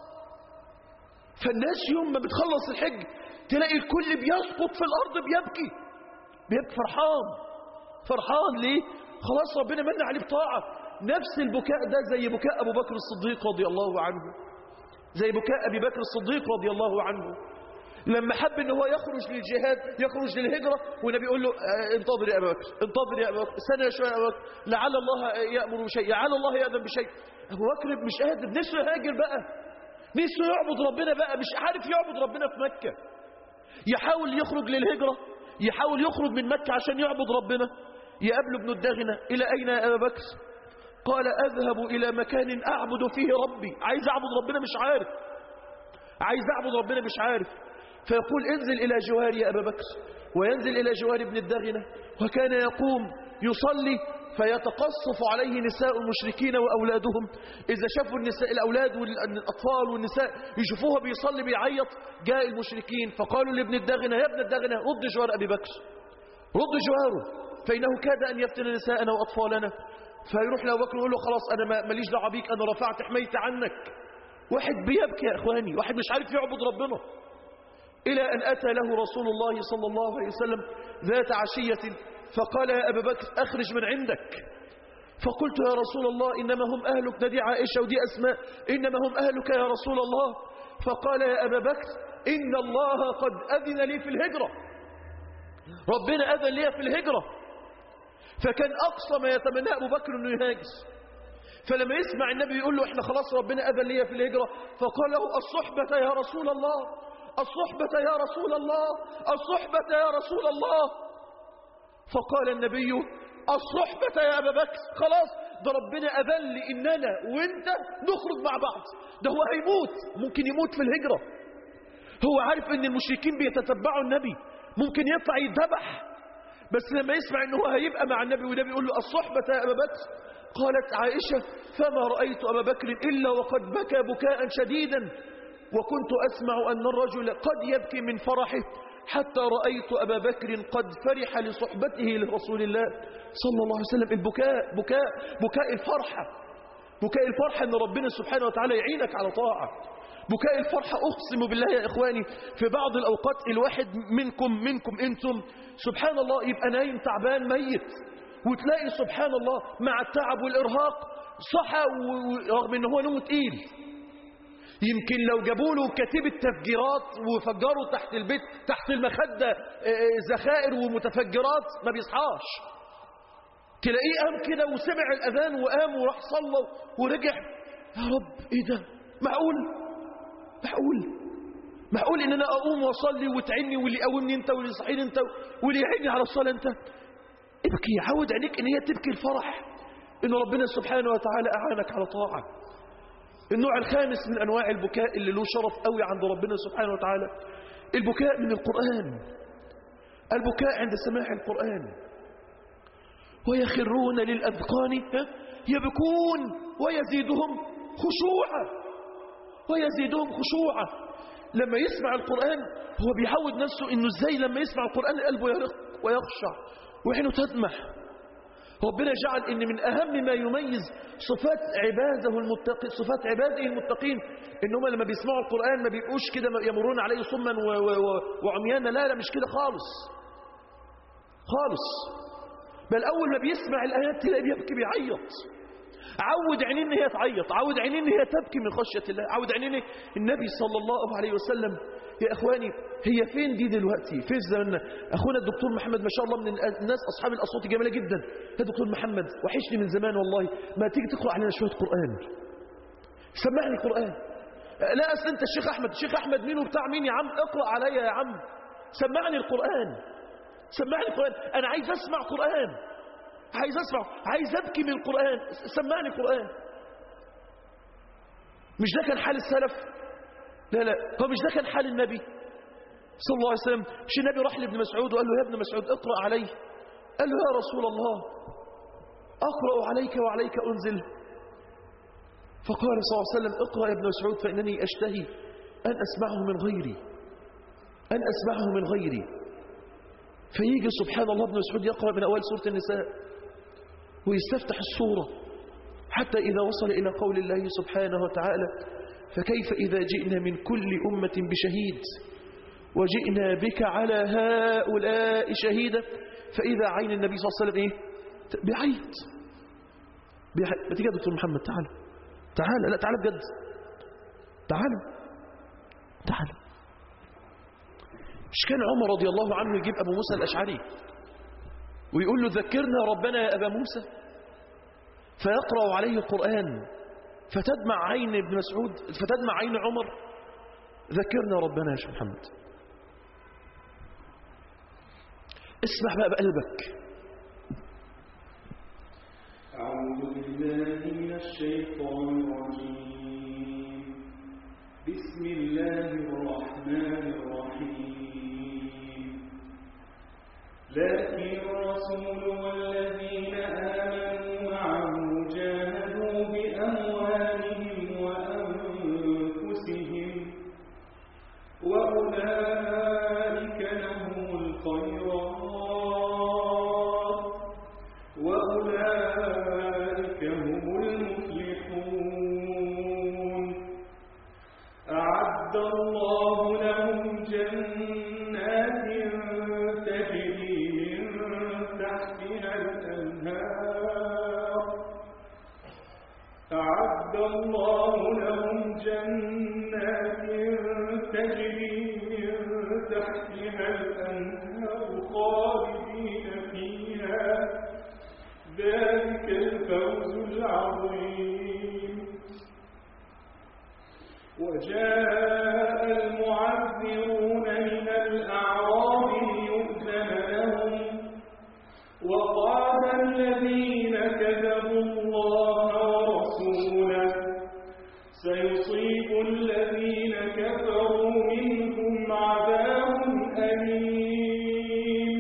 فالناس يوم ما بتخلص الحج تلاقي الكل بيسقط في الارض بيبكي بيبكي فرحان فرحان ليه خلاص ربنا من عليه بطاعة نفس البكاء ده زي بكاء أبو بكر الصديق رضي الله عنه زي بكاء أبي بكر الصديق رضي الله عنه لما حب ان هو يخرج للجهاد يخرج للهجرة والنبي يقول له آه، انتظر يا أبا بكر انتظر يا أبا بكر استنى شوية يا أبا بكر لعل الله يأمر بشيء لعل الله يأذن بشيء أبو بكر مش قادر نفسه يهاجر بقى نفسه يعبد ربنا بقى مش عارف يعبد ربنا في مكة يحاول يخرج للهجرة يحاول يخرج من مكة عشان يعبد ربنا يقابله ابن الدغنة إلى أين يا أبا بكر قال أذهب إلى مكان أعبد فيه ربي عايز أعبد ربنا مش عارف عايز أعبد ربنا مش عارف فيقول انزل إلى جوار يا أبا بكر وينزل إلى جوار ابن الدغنة وكان يقوم يصلي فيتقصف عليه نساء المشركين وأولادهم إذا شافوا النساء الأولاد والأطفال والنساء يشوفوها بيصلي بيعيط جاء المشركين فقالوا لابن الدغنة يا ابن الدغنة رد جوار أبي بكر رد جواره فإنه كاد أن يفتن نساءنا وأطفالنا فيروح لأبو بكر ويقول له خلاص أنا ما- ماليش دعوه بيك أنا رفعت حمايتي عنك واحد بيبكي يا إخواني واحد مش عارف يعبد ربنا إلى أن أتى له رسول الله صلى الله عليه وسلم ذات عشية فقال يا أبا بكر أخرج من عندك فقلت يا رسول الله إنما هم أهلك ندي عائشة ودي أسماء إنما هم أهلك يا رسول الله فقال يا أبا بكر إن الله قد أذن لي في الهجرة ربنا أذن لي في الهجرة فكان أقصى ما يتمنى أبو بكر أنه يهاجر فلما يسمع النبي يقول له احنا خلاص ربنا أذن لي في الهجرة فقال له الصحبة يا رسول الله الصحبة يا رسول الله الصحبة يا رسول الله فقال النبي الصحبة يا أبا بكر خلاص ده ربنا أذن لي إن أنا وإنت نخرج مع بعض ده هو هيموت ممكن يموت في الهجرة هو عارف إن المشركين بيتتبعوا النبي ممكن يطلع يتذبح بس لما يسمع إن هو هيبقى مع النبي والنبي يقول له الصحبة يا أبا بكر قالت عائشة فما رأيت أبا بكر إلا وقد بكى بكاء شديدا وكنت أسمع أن الرجل قد يبكي من فرحه حتى رأيت أبا بكر قد فرح لصحبته لرسول الله صلى الله عليه وسلم البكاء بكاء بكاء الفرحة بكاء الفرحة أن ربنا سبحانه وتعالى يعينك على طاعة بكاء الفرحة أقسم بالله يا إخواني في بعض الأوقات الواحد منكم منكم أنتم سبحان الله يبقى نايم تعبان ميت وتلاقي سبحان الله مع التعب والإرهاق صحى و- و- رغم أنه هو نوم تقيل يمكن لو جابوا له كتيبة تفجيرات وفجروا تحت البيت تحت المخدة آه، آه، ذخائر ومتفجرات ما بيصحاش تلاقيه قام كده وسمع الأذان وقام وراح صلى ورجع يا رب ايه ده معقول معقول معقول ان انا اقوم واصلي وتعني واللي يقومني انت واللي يصحيني انت واللي يعيني على الصلاه انت ابكي عود عينيك ان هي تبكي الفرح ان ربنا سبحانه وتعالى اعانك على طاعه النوع الخامس من انواع البكاء اللي له شرف قوي عند ربنا سبحانه وتعالى البكاء من القران البكاء عند سماع القران ويخرون للاذقان ها؟ يبكون ويزيدهم خشوعا ويزيدهم خشوعا لما يسمع القرآن هو بيعود نفسه انه ازاي لما يسمع القرآن قلبه يرق ويخشع وعينه تدمع ربنا جعل ان من اهم ما يميز صفات عباده المتقين صفات عباده المتقين ان هم لما بيسمعوا القرآن ما بيبقوش كده يمرون عليه صما و- و- و- وعميانا لا لا مش كده خالص خالص بل اول ما بيسمع الايات تلاقيه بيبكي بيعيط عود عينيه ان هي تعيط عود عينيه ان هي تبكي من خشيه الله عود عينيه إن النبي صلى الله عليه وسلم يا اخواني هي فين دي دلوقتي فين زماننا اخونا الدكتور محمد ما شاء الله من الناس اصحاب الاصوات الجميله جدا يا دكتور محمد وحشني من زمان والله ما تيجي تقرا علينا شويه قران سمعني قران لا اصل انت الشيخ احمد الشيخ احمد مين وبتاع مين يا عم اقرا عليا يا عم سمعني القران سمعني القران انا عايز اسمع قران عايز اسمع عايز ابكي من القرآن سمعني القرآن مش ده كان حال السلف لا لا هو مش ده كان حال النبي صلى الله عليه وسلم مش النبي راح لابن مسعود وقال له يا ابن مسعود اقرأ علي قال له يا رسول الله أقرأ عليك وعليك أنزل فقال صلى الله عليه وسلم اقرأ يا ابن مسعود فإنني أشتهي أن أسمعه من غيري أن أسمعه من غيري فيجي سبحان الله ابن مسعود يقرأ من أول سورة النساء ويستفتح الصورة حتى إذا وصل إلى قول الله سبحانه وتعالى فكيف إذا جئنا من كل أمة بشهيد وجئنا بك على هؤلاء شهيدا فإذا عين النبي صلى الله عليه وسلم إيه بيعيط بيعيط ما تيجي يا دكتور محمد تعال تعال لا تعال بجد تعال تعال مش كان عمر رضي الله عنه يجيب أبو موسى الأشعري ويقول له ذكرنا ربنا يا أبا موسى فيقرأ عليه القرآن فتدمع عين ابن مسعود فتدمع عين عمر ذكرنا ربنا يا شيخ محمد اسمع بقى بقلبك أعوذ بالله من الشيطان الرجيم بسم الله الرحمن الرحيم لكن الرسول والذين آمنوا معه جاهدوا بأموالهم وأنفسهم وأولئك لهم الخيرات وأولئك هم المفلحون أعد الله لهم جنات تجري من تحتها الأنهار أعد الله لهم جنات تجري من تحتها الأنهار خالدين فيها ذلك الفوز العظيم وجاء المعذرون من الأعراب ليؤذن لهم وقال الذين كذبوا الله ورسوله سيصيب الذين كفروا منهم عذاب أليم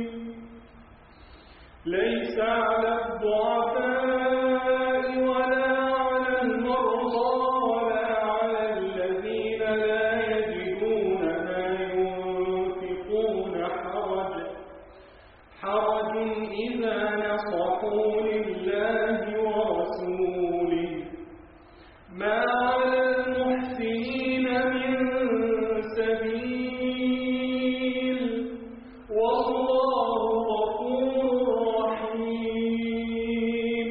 ليس على الضعفاء ولا على المرضى ولا على الذين لا يجدون ما ينفقون حرج حرج إذا نصحوا لله ورسوله ما على المحسنين من سبيل والله غفور رحيم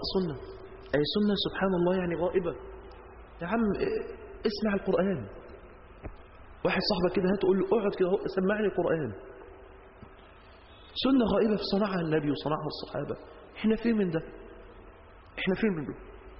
السنة أي سنة سبحان الله يعني غائبة يا عم إيه، اسمع القرآن واحد صاحبك كده هتقول له اقعد كده اهو، سمعني القرآن سنة غائبة في صنعها النبي وصنعها الصحابة احنا فين من ده احنا فين من ده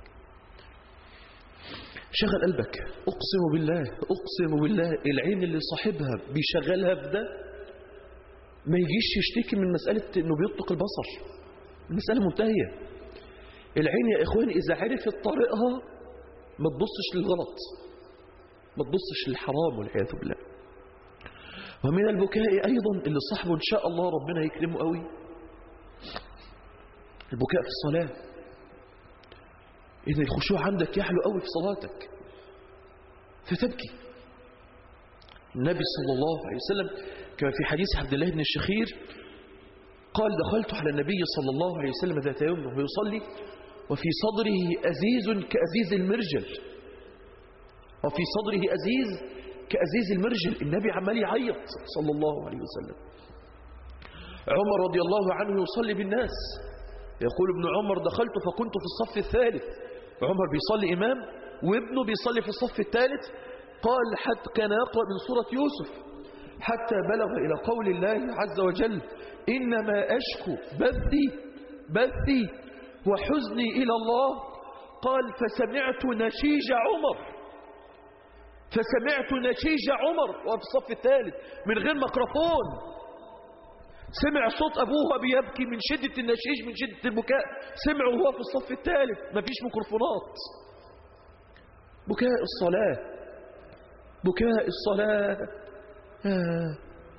شغل قلبك اقسم بالله اقسم بالله العين اللي صاحبها بيشغلها في ده ما يجيش يشتكي من مسألة انه بيطلق البصر المسألة منتهية العين يا اخواني اذا عرفت طريقها ما تبصش للغلط ما تبصش للحرام والعياذ بالله ومن البكاء ايضا اللي صاحبه ان شاء الله ربنا يكرمه قوي البكاء في الصلاه إن الخشوع عندك يحلو قوي في صلاتك فتبكي النبي صلى الله عليه وسلم كما في حديث عبد الله بن الشخير قال دخلت على النبي صلى الله عليه وسلم ذات يوم وهو يصلي وفي صدره أزيز كأزيز المرجل وفي صدره أزيز كأزيز المرجل النبي عمال يعيط صلى الله عليه وسلم عمر رضي الله عنه يصلي بالناس يقول ابن عمر دخلت فكنت في الصف الثالث عمر بيصلي إمام وابنه بيصلي في الصف الثالث قال حتى كان يقرأ من سورة يوسف حتى بلغ إلى قول الله عز وجل إنما أشكو بثي بثي وحزني إلى الله قال فسمعت نشيج عمر فسمعت نشيج عمر وفي الصف الثالث من غير ميكروفون سمع صوت أبوه بيبكي من شدة النشيج من شدة البكاء سمعه وهو في الصف الثالث مفيش ميكروفونات بكاء الصلاة بكاء الصلاة آه.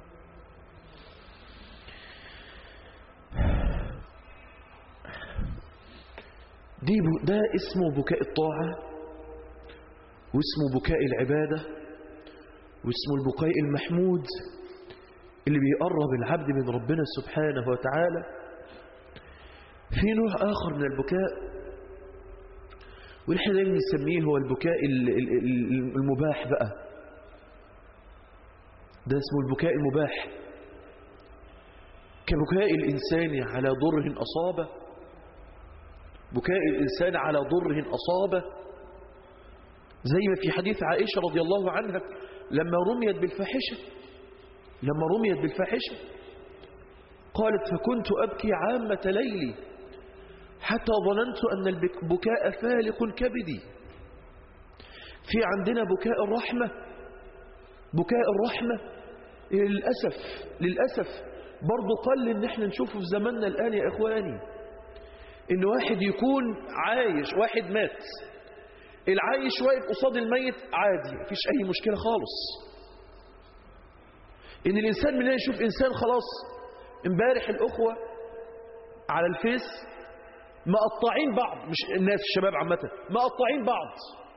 دي ب- ده اسمه بكاء الطاعة واسمه بكاء العبادة واسمه البكاء المحمود اللي بيقرب العبد من ربنا سبحانه وتعالى في نوع آخر من البكاء ونحن دايما نسميه هو البكاء ال- ال- ال- المباح بقى ده اسمه البكاء المباح كبكاء الإنسان على ضر أصابه بكاء الإنسان على ضر أصابه زي ما في حديث عائشة رضي الله عنها لما رميت بالفاحشة لما رميت بالفاحشة قالت فكنت أبكي عامة ليلي حتى ظننت أن البكاء فالق كبدي في عندنا بكاء الرحمة بكاء الرحمة للأسف للأسف برضو قل إن احنا نشوفه في زماننا الآن يا إخواني إن واحد يكون عايش واحد مات العايش واقف قصاد الميت عادي مفيش أي مشكلة خالص إن الإنسان مننا يشوف إنسان خلاص امبارح الأخوة على الفيس مقطعين بعض مش الناس الشباب عامة مقطعين بعض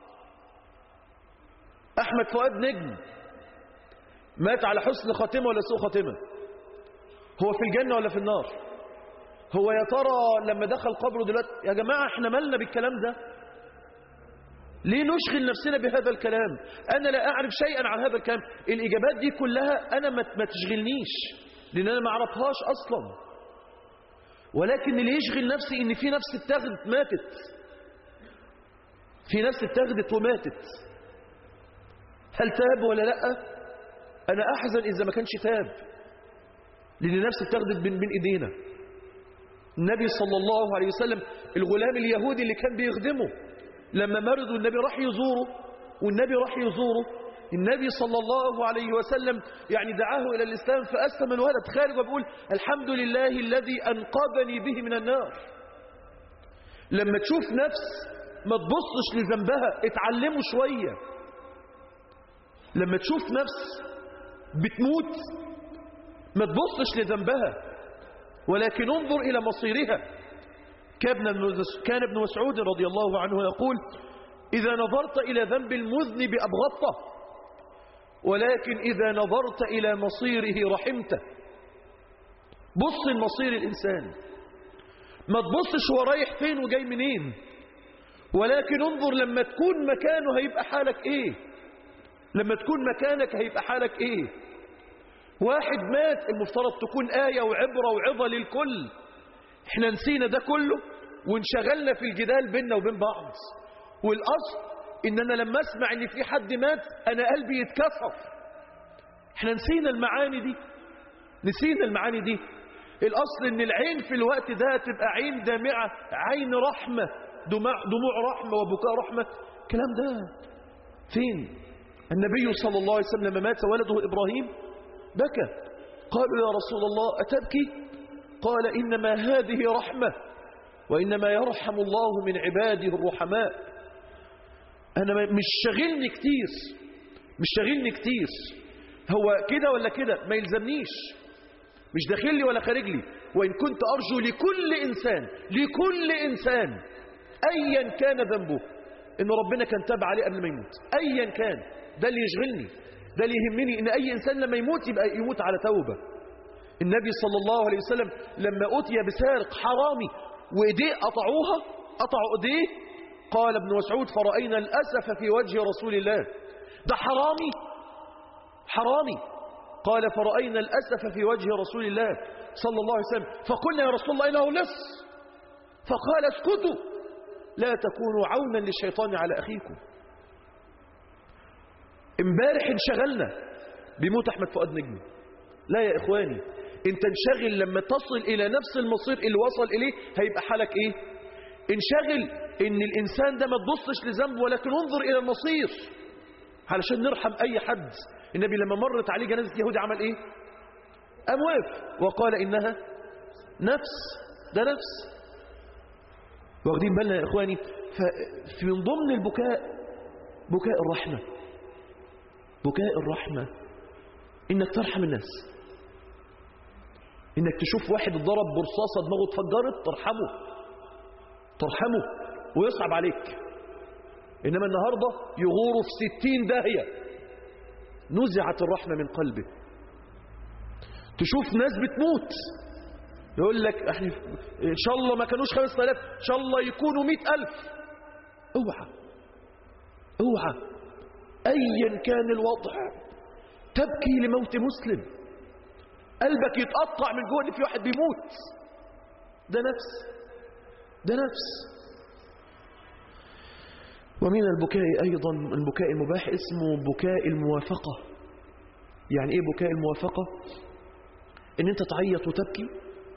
أحمد فؤاد نجم مات على حسن خاتمة ولا سوء خاتمة هو في الجنة ولا في النار هو يا ترى لما دخل قبره دلوقتي يا جماعة احنا مالنا بالكلام ده ليه نشغل نفسنا بهذا الكلام أنا لا أعرف شيئا عن هذا الكلام الإجابات دي كلها أنا ما ما تشغلنيش لأن أنا ما أعرفهاش أصلا ولكن اللي يشغل نفسي إن في نفس اتخذت ماتت في نفس اتخذت وماتت هل تاب ولا لا أنا أحزن إذا ما كانش تاب لأن نفس اتخذت بين بين إيدينا النبي صلى الله عليه وسلم الغلام اليهودي اللي كان بيخدمه لما مرضوا النبي راح يزوره والنبي راح يزوره النبي صلى الله عليه وسلم يعني دعاه إلى الإسلام فأسلم الولد خارج وبيقول الحمد لله الذي أنقذني به من النار لما تشوف نفس ما تبصش لذنبها اتعلموا شوية لما تشوف نفس بتموت ما تبصش لذنبها ولكن انظر إلى مصيرها كان ابن مسعود رضي الله عنه يقول إذا نظرت إلى ذنب المذنب أبغضته ولكن إذا نظرت إلى مصيره رحمته بص المصير الإنسان ما تبصش هو رايح فين وجاي منين ولكن انظر لما تكون مكانه هيبقى حالك ايه لما تكون مكانك هيبقى حالك ايه واحد مات المفترض تكون آية وعبرة وعظة للكل احنا نسينا ده كله وانشغلنا في الجدال بيننا وبين بعض والأصل إن أنا لما أسمع إن في حد مات أنا قلبي يتكسر احنا نسينا المعاني دي نسينا المعاني دي الأصل إن العين في الوقت ده تبقى عين دامعة عين رحمة دموع, دموع رحمة وبكاء رحمة الكلام ده فين النبي صلى الله عليه وسلم لما مات ولده إبراهيم بكى قالوا يا رسول الله أتبكي قال إنما هذه رحمة وإنما يرحم الله من عباده الرحماء أنا مش شاغلني كتير مش شاغلني كتير هو كده ولا كده ما يلزمنيش مش داخل لي ولا خارج لي وإن كنت أرجو لكل إنسان لكل إنسان أيا كان ذنبه إن ربنا كان تاب عليه قبل ما يموت أيا كان ده اللي يشغلني ده اللي يهمني إن أي إنسان لما يموت يبقى يموت على توبة النبي صلى الله عليه وسلم لما أتي بسارق حرامي وإيديه قطعوها قطعوا إيديه قال ابن مسعود فرأينا الأسف في وجه رسول الله ده حرامي حرامي قال فرأينا الأسف في وجه رسول الله صلى الله عليه وسلم فقلنا يا رسول الله إنه لص فقال اسكتوا لا تكونوا عونا للشيطان على أخيكم امبارح انشغلنا بموت أحمد فؤاد نجمي لا يا إخواني انت انشغل لما تصل إلى نفس المصير اللي وصل إليه هيبقى حالك إيه انشغل ان الإنسان ده ما تبصش لذنبه ولكن انظر إلى المصير علشان نرحم أي حد النبي لما مرت عليه جنازة يهودي عمل إيه قام وقف وقال إنها نفس ده نفس واخدين بالنا يا إخواني ففي من ضمن البكاء بكاء الرحمة بكاء الرحمة إنك ترحم الناس إنك تشوف واحد اتضرب برصاصة دماغه اتفجرت ترحمه ترحمه ويصعب عليك إنما النهاردة يغور في ستين داهية نزعت الرحمة من قلبه تشوف ناس بتموت يقول لك احنا ان شاء الله ما كانوش خمس تلاف ان شاء الله يكونوا مئة ألف اوعى اوعى ايا كان الوضع تبكي لموت مسلم قلبك يتقطع من جوه ان في واحد بيموت ده نفس ده نفس ومن البكاء أيضا البكاء المباح اسمه بكاء الموافقة يعني إيه بكاء الموافقة إن أنت تعيط وتبكي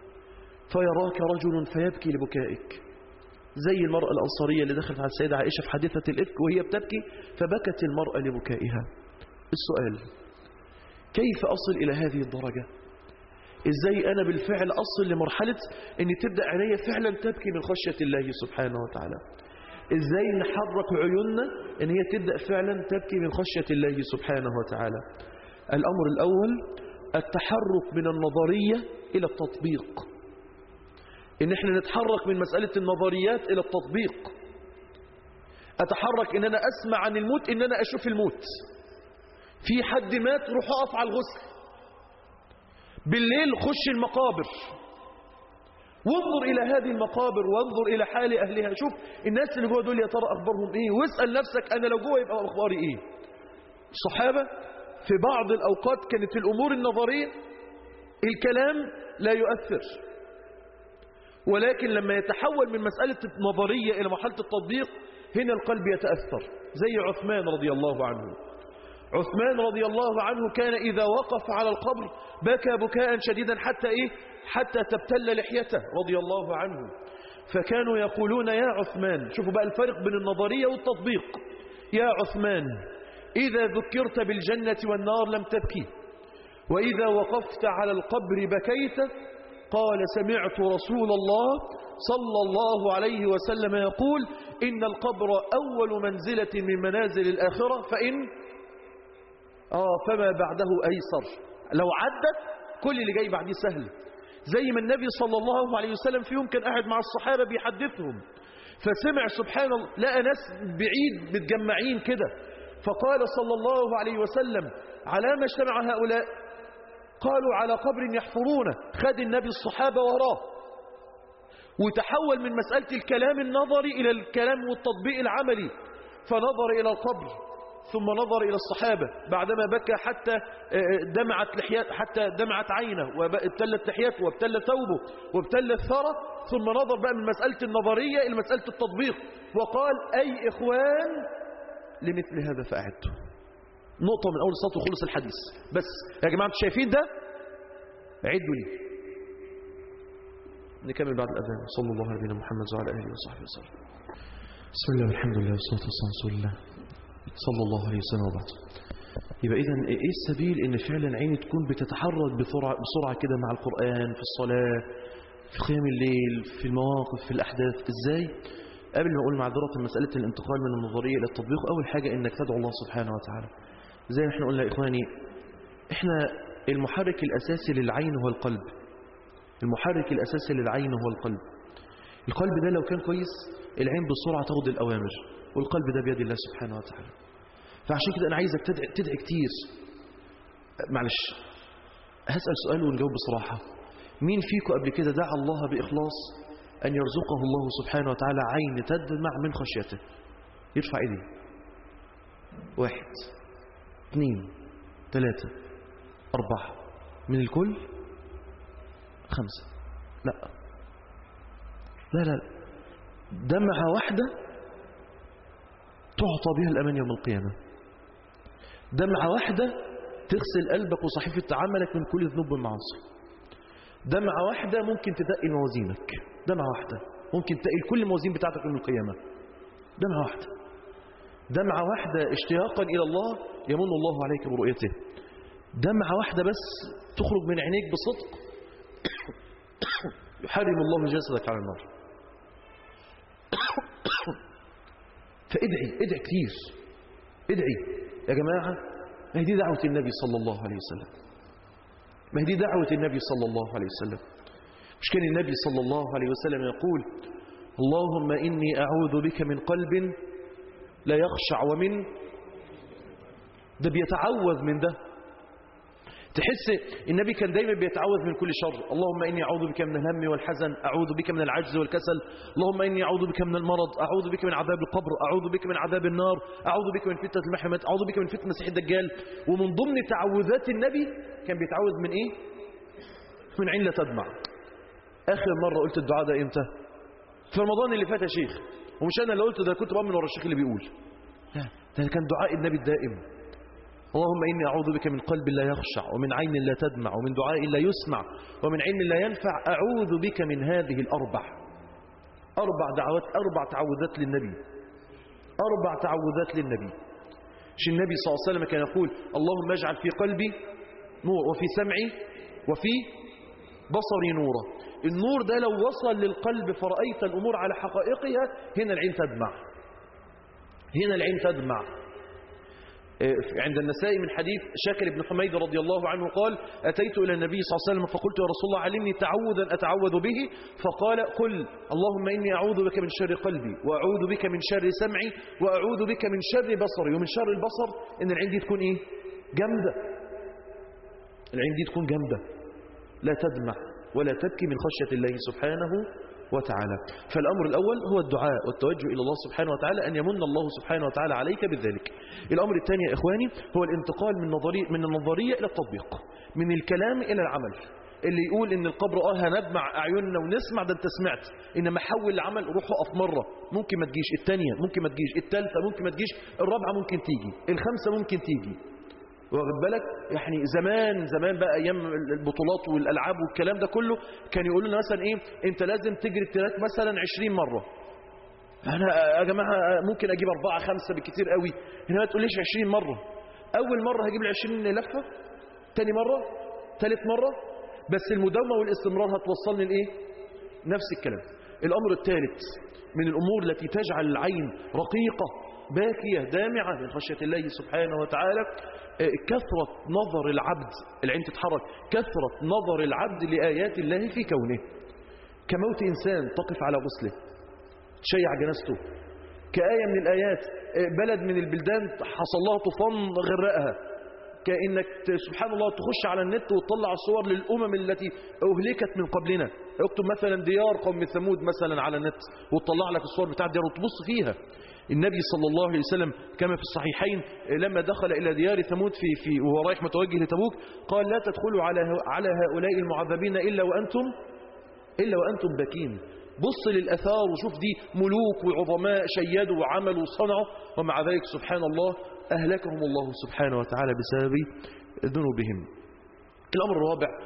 فيراك رجل فيبكي لبكائك زي المرأة الأنصارية اللي دخلت على السيدة عائشة في حادثة الإفك وهي بتبكي فبكت المرأة لبكائها السؤال كيف أصل إلى هذه الدرجة إزاي أنا بالفعل أصل لمرحلة أن تبدأ عيني فعلا تبكي من خشية الله سبحانه وتعالى إزاي نحرك عيوننا أن هي تبدأ فعلا تبكي من خشية الله سبحانه وتعالى الأمر الأول التحرك من النظرية إلى التطبيق إن إحنا نتحرك من مسألة النظريات إلى التطبيق أتحرك إن أنا أسمع عن الموت إن أنا أشوف الموت في حد مات روح أقف على الغسل بالليل خش المقابر وانظر إلى هذه المقابر وانظر إلى حال أهلها شوف الناس اللي جوه دول يا ترى أخبارهم إيه واسأل نفسك أنا لو جوه يبقى أخباري إيه الصحابة في بعض الأوقات كانت الأمور النظرية الكلام لا يؤثر ولكن لما يتحول من مسألة النظرية إلى مرحلة التطبيق هنا القلب يتأثر زي عثمان رضي الله عنه عثمان رضي الله عنه كان إذا وقف على القبر بكى بكاء شديدا حتى إيه حتى تبتل لحيته رضي الله عنه فكانوا يقولون يا عثمان شوفوا بقى الفرق بين النظرية والتطبيق يا عثمان إذا ذكرت بالجنة والنار لم تبكي وإذا وقفت على القبر بكيت قال سمعت رسول الله صلى الله عليه وسلم يقول إن القبر أول منزلة من منازل الآخرة فإن آه فما بعده أيسر لو عدت كل اللي جاي بعديه سهل زي ما النبي صلى الله عليه وسلم في يوم كان قاعد مع الصحابة بيحدثهم فسمع سبحان الله لقى ناس بعيد متجمعين كده فقال صلى الله عليه وسلم على ما اجتمع هؤلاء قالوا على قبر يحفرونه خد النبي الصحابة وراه وتحول من مسألة الكلام النظري إلى الكلام والتطبيق العملي فنظر إلى القبر ثم نظر إلى الصحابة بعدما بكى حتى آه، دمعت لحيات حتى دمعت عينه وابتلت لحيته وابتل ثوبه وابتل الثرى ثم نظر بقى من مسألة النظرية إلى مسألة التطبيق وقال أي إخوان لمثل هذا فأعدوا نقطة من أول السطر وخلص الحديث بس يا جماعة انتوا شايفين ده عدوا لي نكمل بعد الأذان صلى الله على نبينا محمد وعلى آله وصحبه وسلم بسم الله والحمد لله والصلاة والسلام على رسول الله صلى الله عليه وسلم وبعد يبقى إذا إيه السبيل إن فعلا عيني تكون بتتحرك بسرعة, بسرعة كده مع القرآن في الصلاة في قيام الليل في المواقف في الأحداث إزاي قبل ما أقول معذرة مسألة الانتقال من النظرية إلى التطبيق أول حاجة إنك تدعو الله سبحانه وتعالى زي ما احنا قلنا يا إخواني إحنا المحرك الأساسي للعين هو القلب المحرك الأساسي للعين هو القلب القلب ده لو كان كويس العين بسرعة تاخد الأوامر والقلب ده بيد الله سبحانه وتعالى فعشان كده أنا عايزك تدعي, تدعي كتير معلش هسأل سؤال ونجاوب بصراحة مين فيكم قبل كده دعا الله بإخلاص أن يرزقه الله سبحانه وتعالى عين تدمع من خشيته يرفع ايديه واحد اثنين ثلاثة أربعة من الكل خمسة لا لا لا دمعة واحدة تعطى بها الأمان يوم القيامة دمعة واحدة تغسل قلبك وصحيفة عملك من كل ذنوب والمعاصي دمعة واحدة ممكن تدقي موازينك دمعة واحدة ممكن تقل كل الموازين بتاعتك يوم القيامة دمعة واحدة دمعة واحدة اشتياقا إلى الله يمن الله عليك برؤيته دمعة واحدة بس تخرج من عينيك بصدق يحرم الله جسدك على النار فادعي ادعي كتير ادعي يا جماعة ما هي دي دعوة النبي صلى الله عليه وسلم ما هي دي دعوة النبي صلى الله عليه وسلم مش كان النبي صلى الله عليه وسلم يقول اللهم إني أعوذ بك من قلب لا يخشع ومن ده بيتعوذ من ده تحس النبي كان دايما بيتعوذ من كل شر اللهم إني أعوذ بك من الهم والحزن أعوذ بك من العجز والكسل اللهم إني أعوذ بك من المرض أعوذ بك من عذاب القبر أعوذ بك من عذاب النار أعوذ بك من فتنة المحرمات أعوذ بك من فتنة مسيح الدجال ومن ضمن تعوذات النبي كان بيتعوذ من إيه من عين لا تدمع آخر مرة قلت الدعاء ده إمتى في رمضان اللي فات يا شيخ ومش أنا اللي قلته ده كنت بقى من ورا الشيخ اللي بيقول لا ده كان دعاء النبي الدائم اللهم إني أعوذ بك من قلب لا يخشع ومن عين لا تدمع ومن دعاء لا يسمع ومن علم لا ينفع أعوذ بك من هذه الأربع أربع دعوات أربع تعوذات للنبي أربع تعوذات للنبي مش النبي صلى الله عليه وسلم كان يقول اللهم اجعل في قلبي نور وفي سمعي وفي بصري نورا النور ده لو وصل للقلب فرأيت الأمور على حقائقها هنا العين تدمع هنا العين تدمع عند النسائي من حديث شاكر بن حميد رضي الله عنه قال أتيت إلى النبي صلى الله عليه وسلم فقلت يا رسول الله علمني تعوذا أتعوذ به فقال قل اللهم إني أعوذ بك من شر قلبي وأعوذ بك من شر سمعي وأعوذ بك من شر بصري ومن شر البصر إن العين دي تكون إيه جامدة العين دي تكون جامدة لا تدمع ولا تبكي من خشية الله سبحانه وتعالى فالأمر الأول هو الدعاء والتوجه إلى الله سبحانه وتعالى أن يمن الله سبحانه وتعالى عليك بذلك الأمر الثاني يا إخواني هو الانتقال من, نظرية من النظرية إلى التطبيق من الكلام إلى العمل اللي يقول ان القبر اه هندمع اعيننا ونسمع ده انت سمعت انما حول العمل روح اقف مره ممكن ما تجيش الثانيه ممكن ما تجيش الثالثه ممكن ما تجيش الرابعه ممكن تيجي الخامسه ممكن تيجي واخد بالك يعني زمان زمان بقى ايام البطولات والالعاب والكلام ده كله كان يقولوا لنا مثلا ايه انت لازم تجري التراك مثلا 20 مره انا يا جماعه ممكن اجيب أربعة خمسة بالكتير قوي هنا ما تقوليش 20 مره اول مره هجيب ال 20 لفه تاني مره ثالث مره بس المداومه والاستمرار هتوصلني لايه نفس الكلام الامر الثالث من الامور التي تجعل العين رقيقه باكيه دامعه من خشيه الله سبحانه وتعالى كثرة نظر العبد العين تتحرك كثرة نظر العبد لآيات الله في كونه كموت إنسان تقف على غسله تشيع جنازته كآية من الآيات بلد من البلدان حصل لها طوفان غرقها كأنك سبحان الله تخش على النت وتطلع الصور للأمم التي أهلكت من قبلنا اكتب مثلا ديار قوم ثمود مثلا على النت وتطلع لك الصور بتاع الديار وتبص فيها النبي صلى الله عليه وسلم كما في الصحيحين لما دخل إلى ديار ثمود في في وهو رايح متوجه لتبوك قال لا تدخلوا على على هؤلاء المعذبين إلا وأنتم إلا وأنتم باكين بص للأثار وشوف دي ملوك وعظماء شيدوا وعملوا وصنعوا ومع ذلك سبحان الله أهلكهم الله سبحانه وتعالى بسبب ذنوبهم الأمر الرابع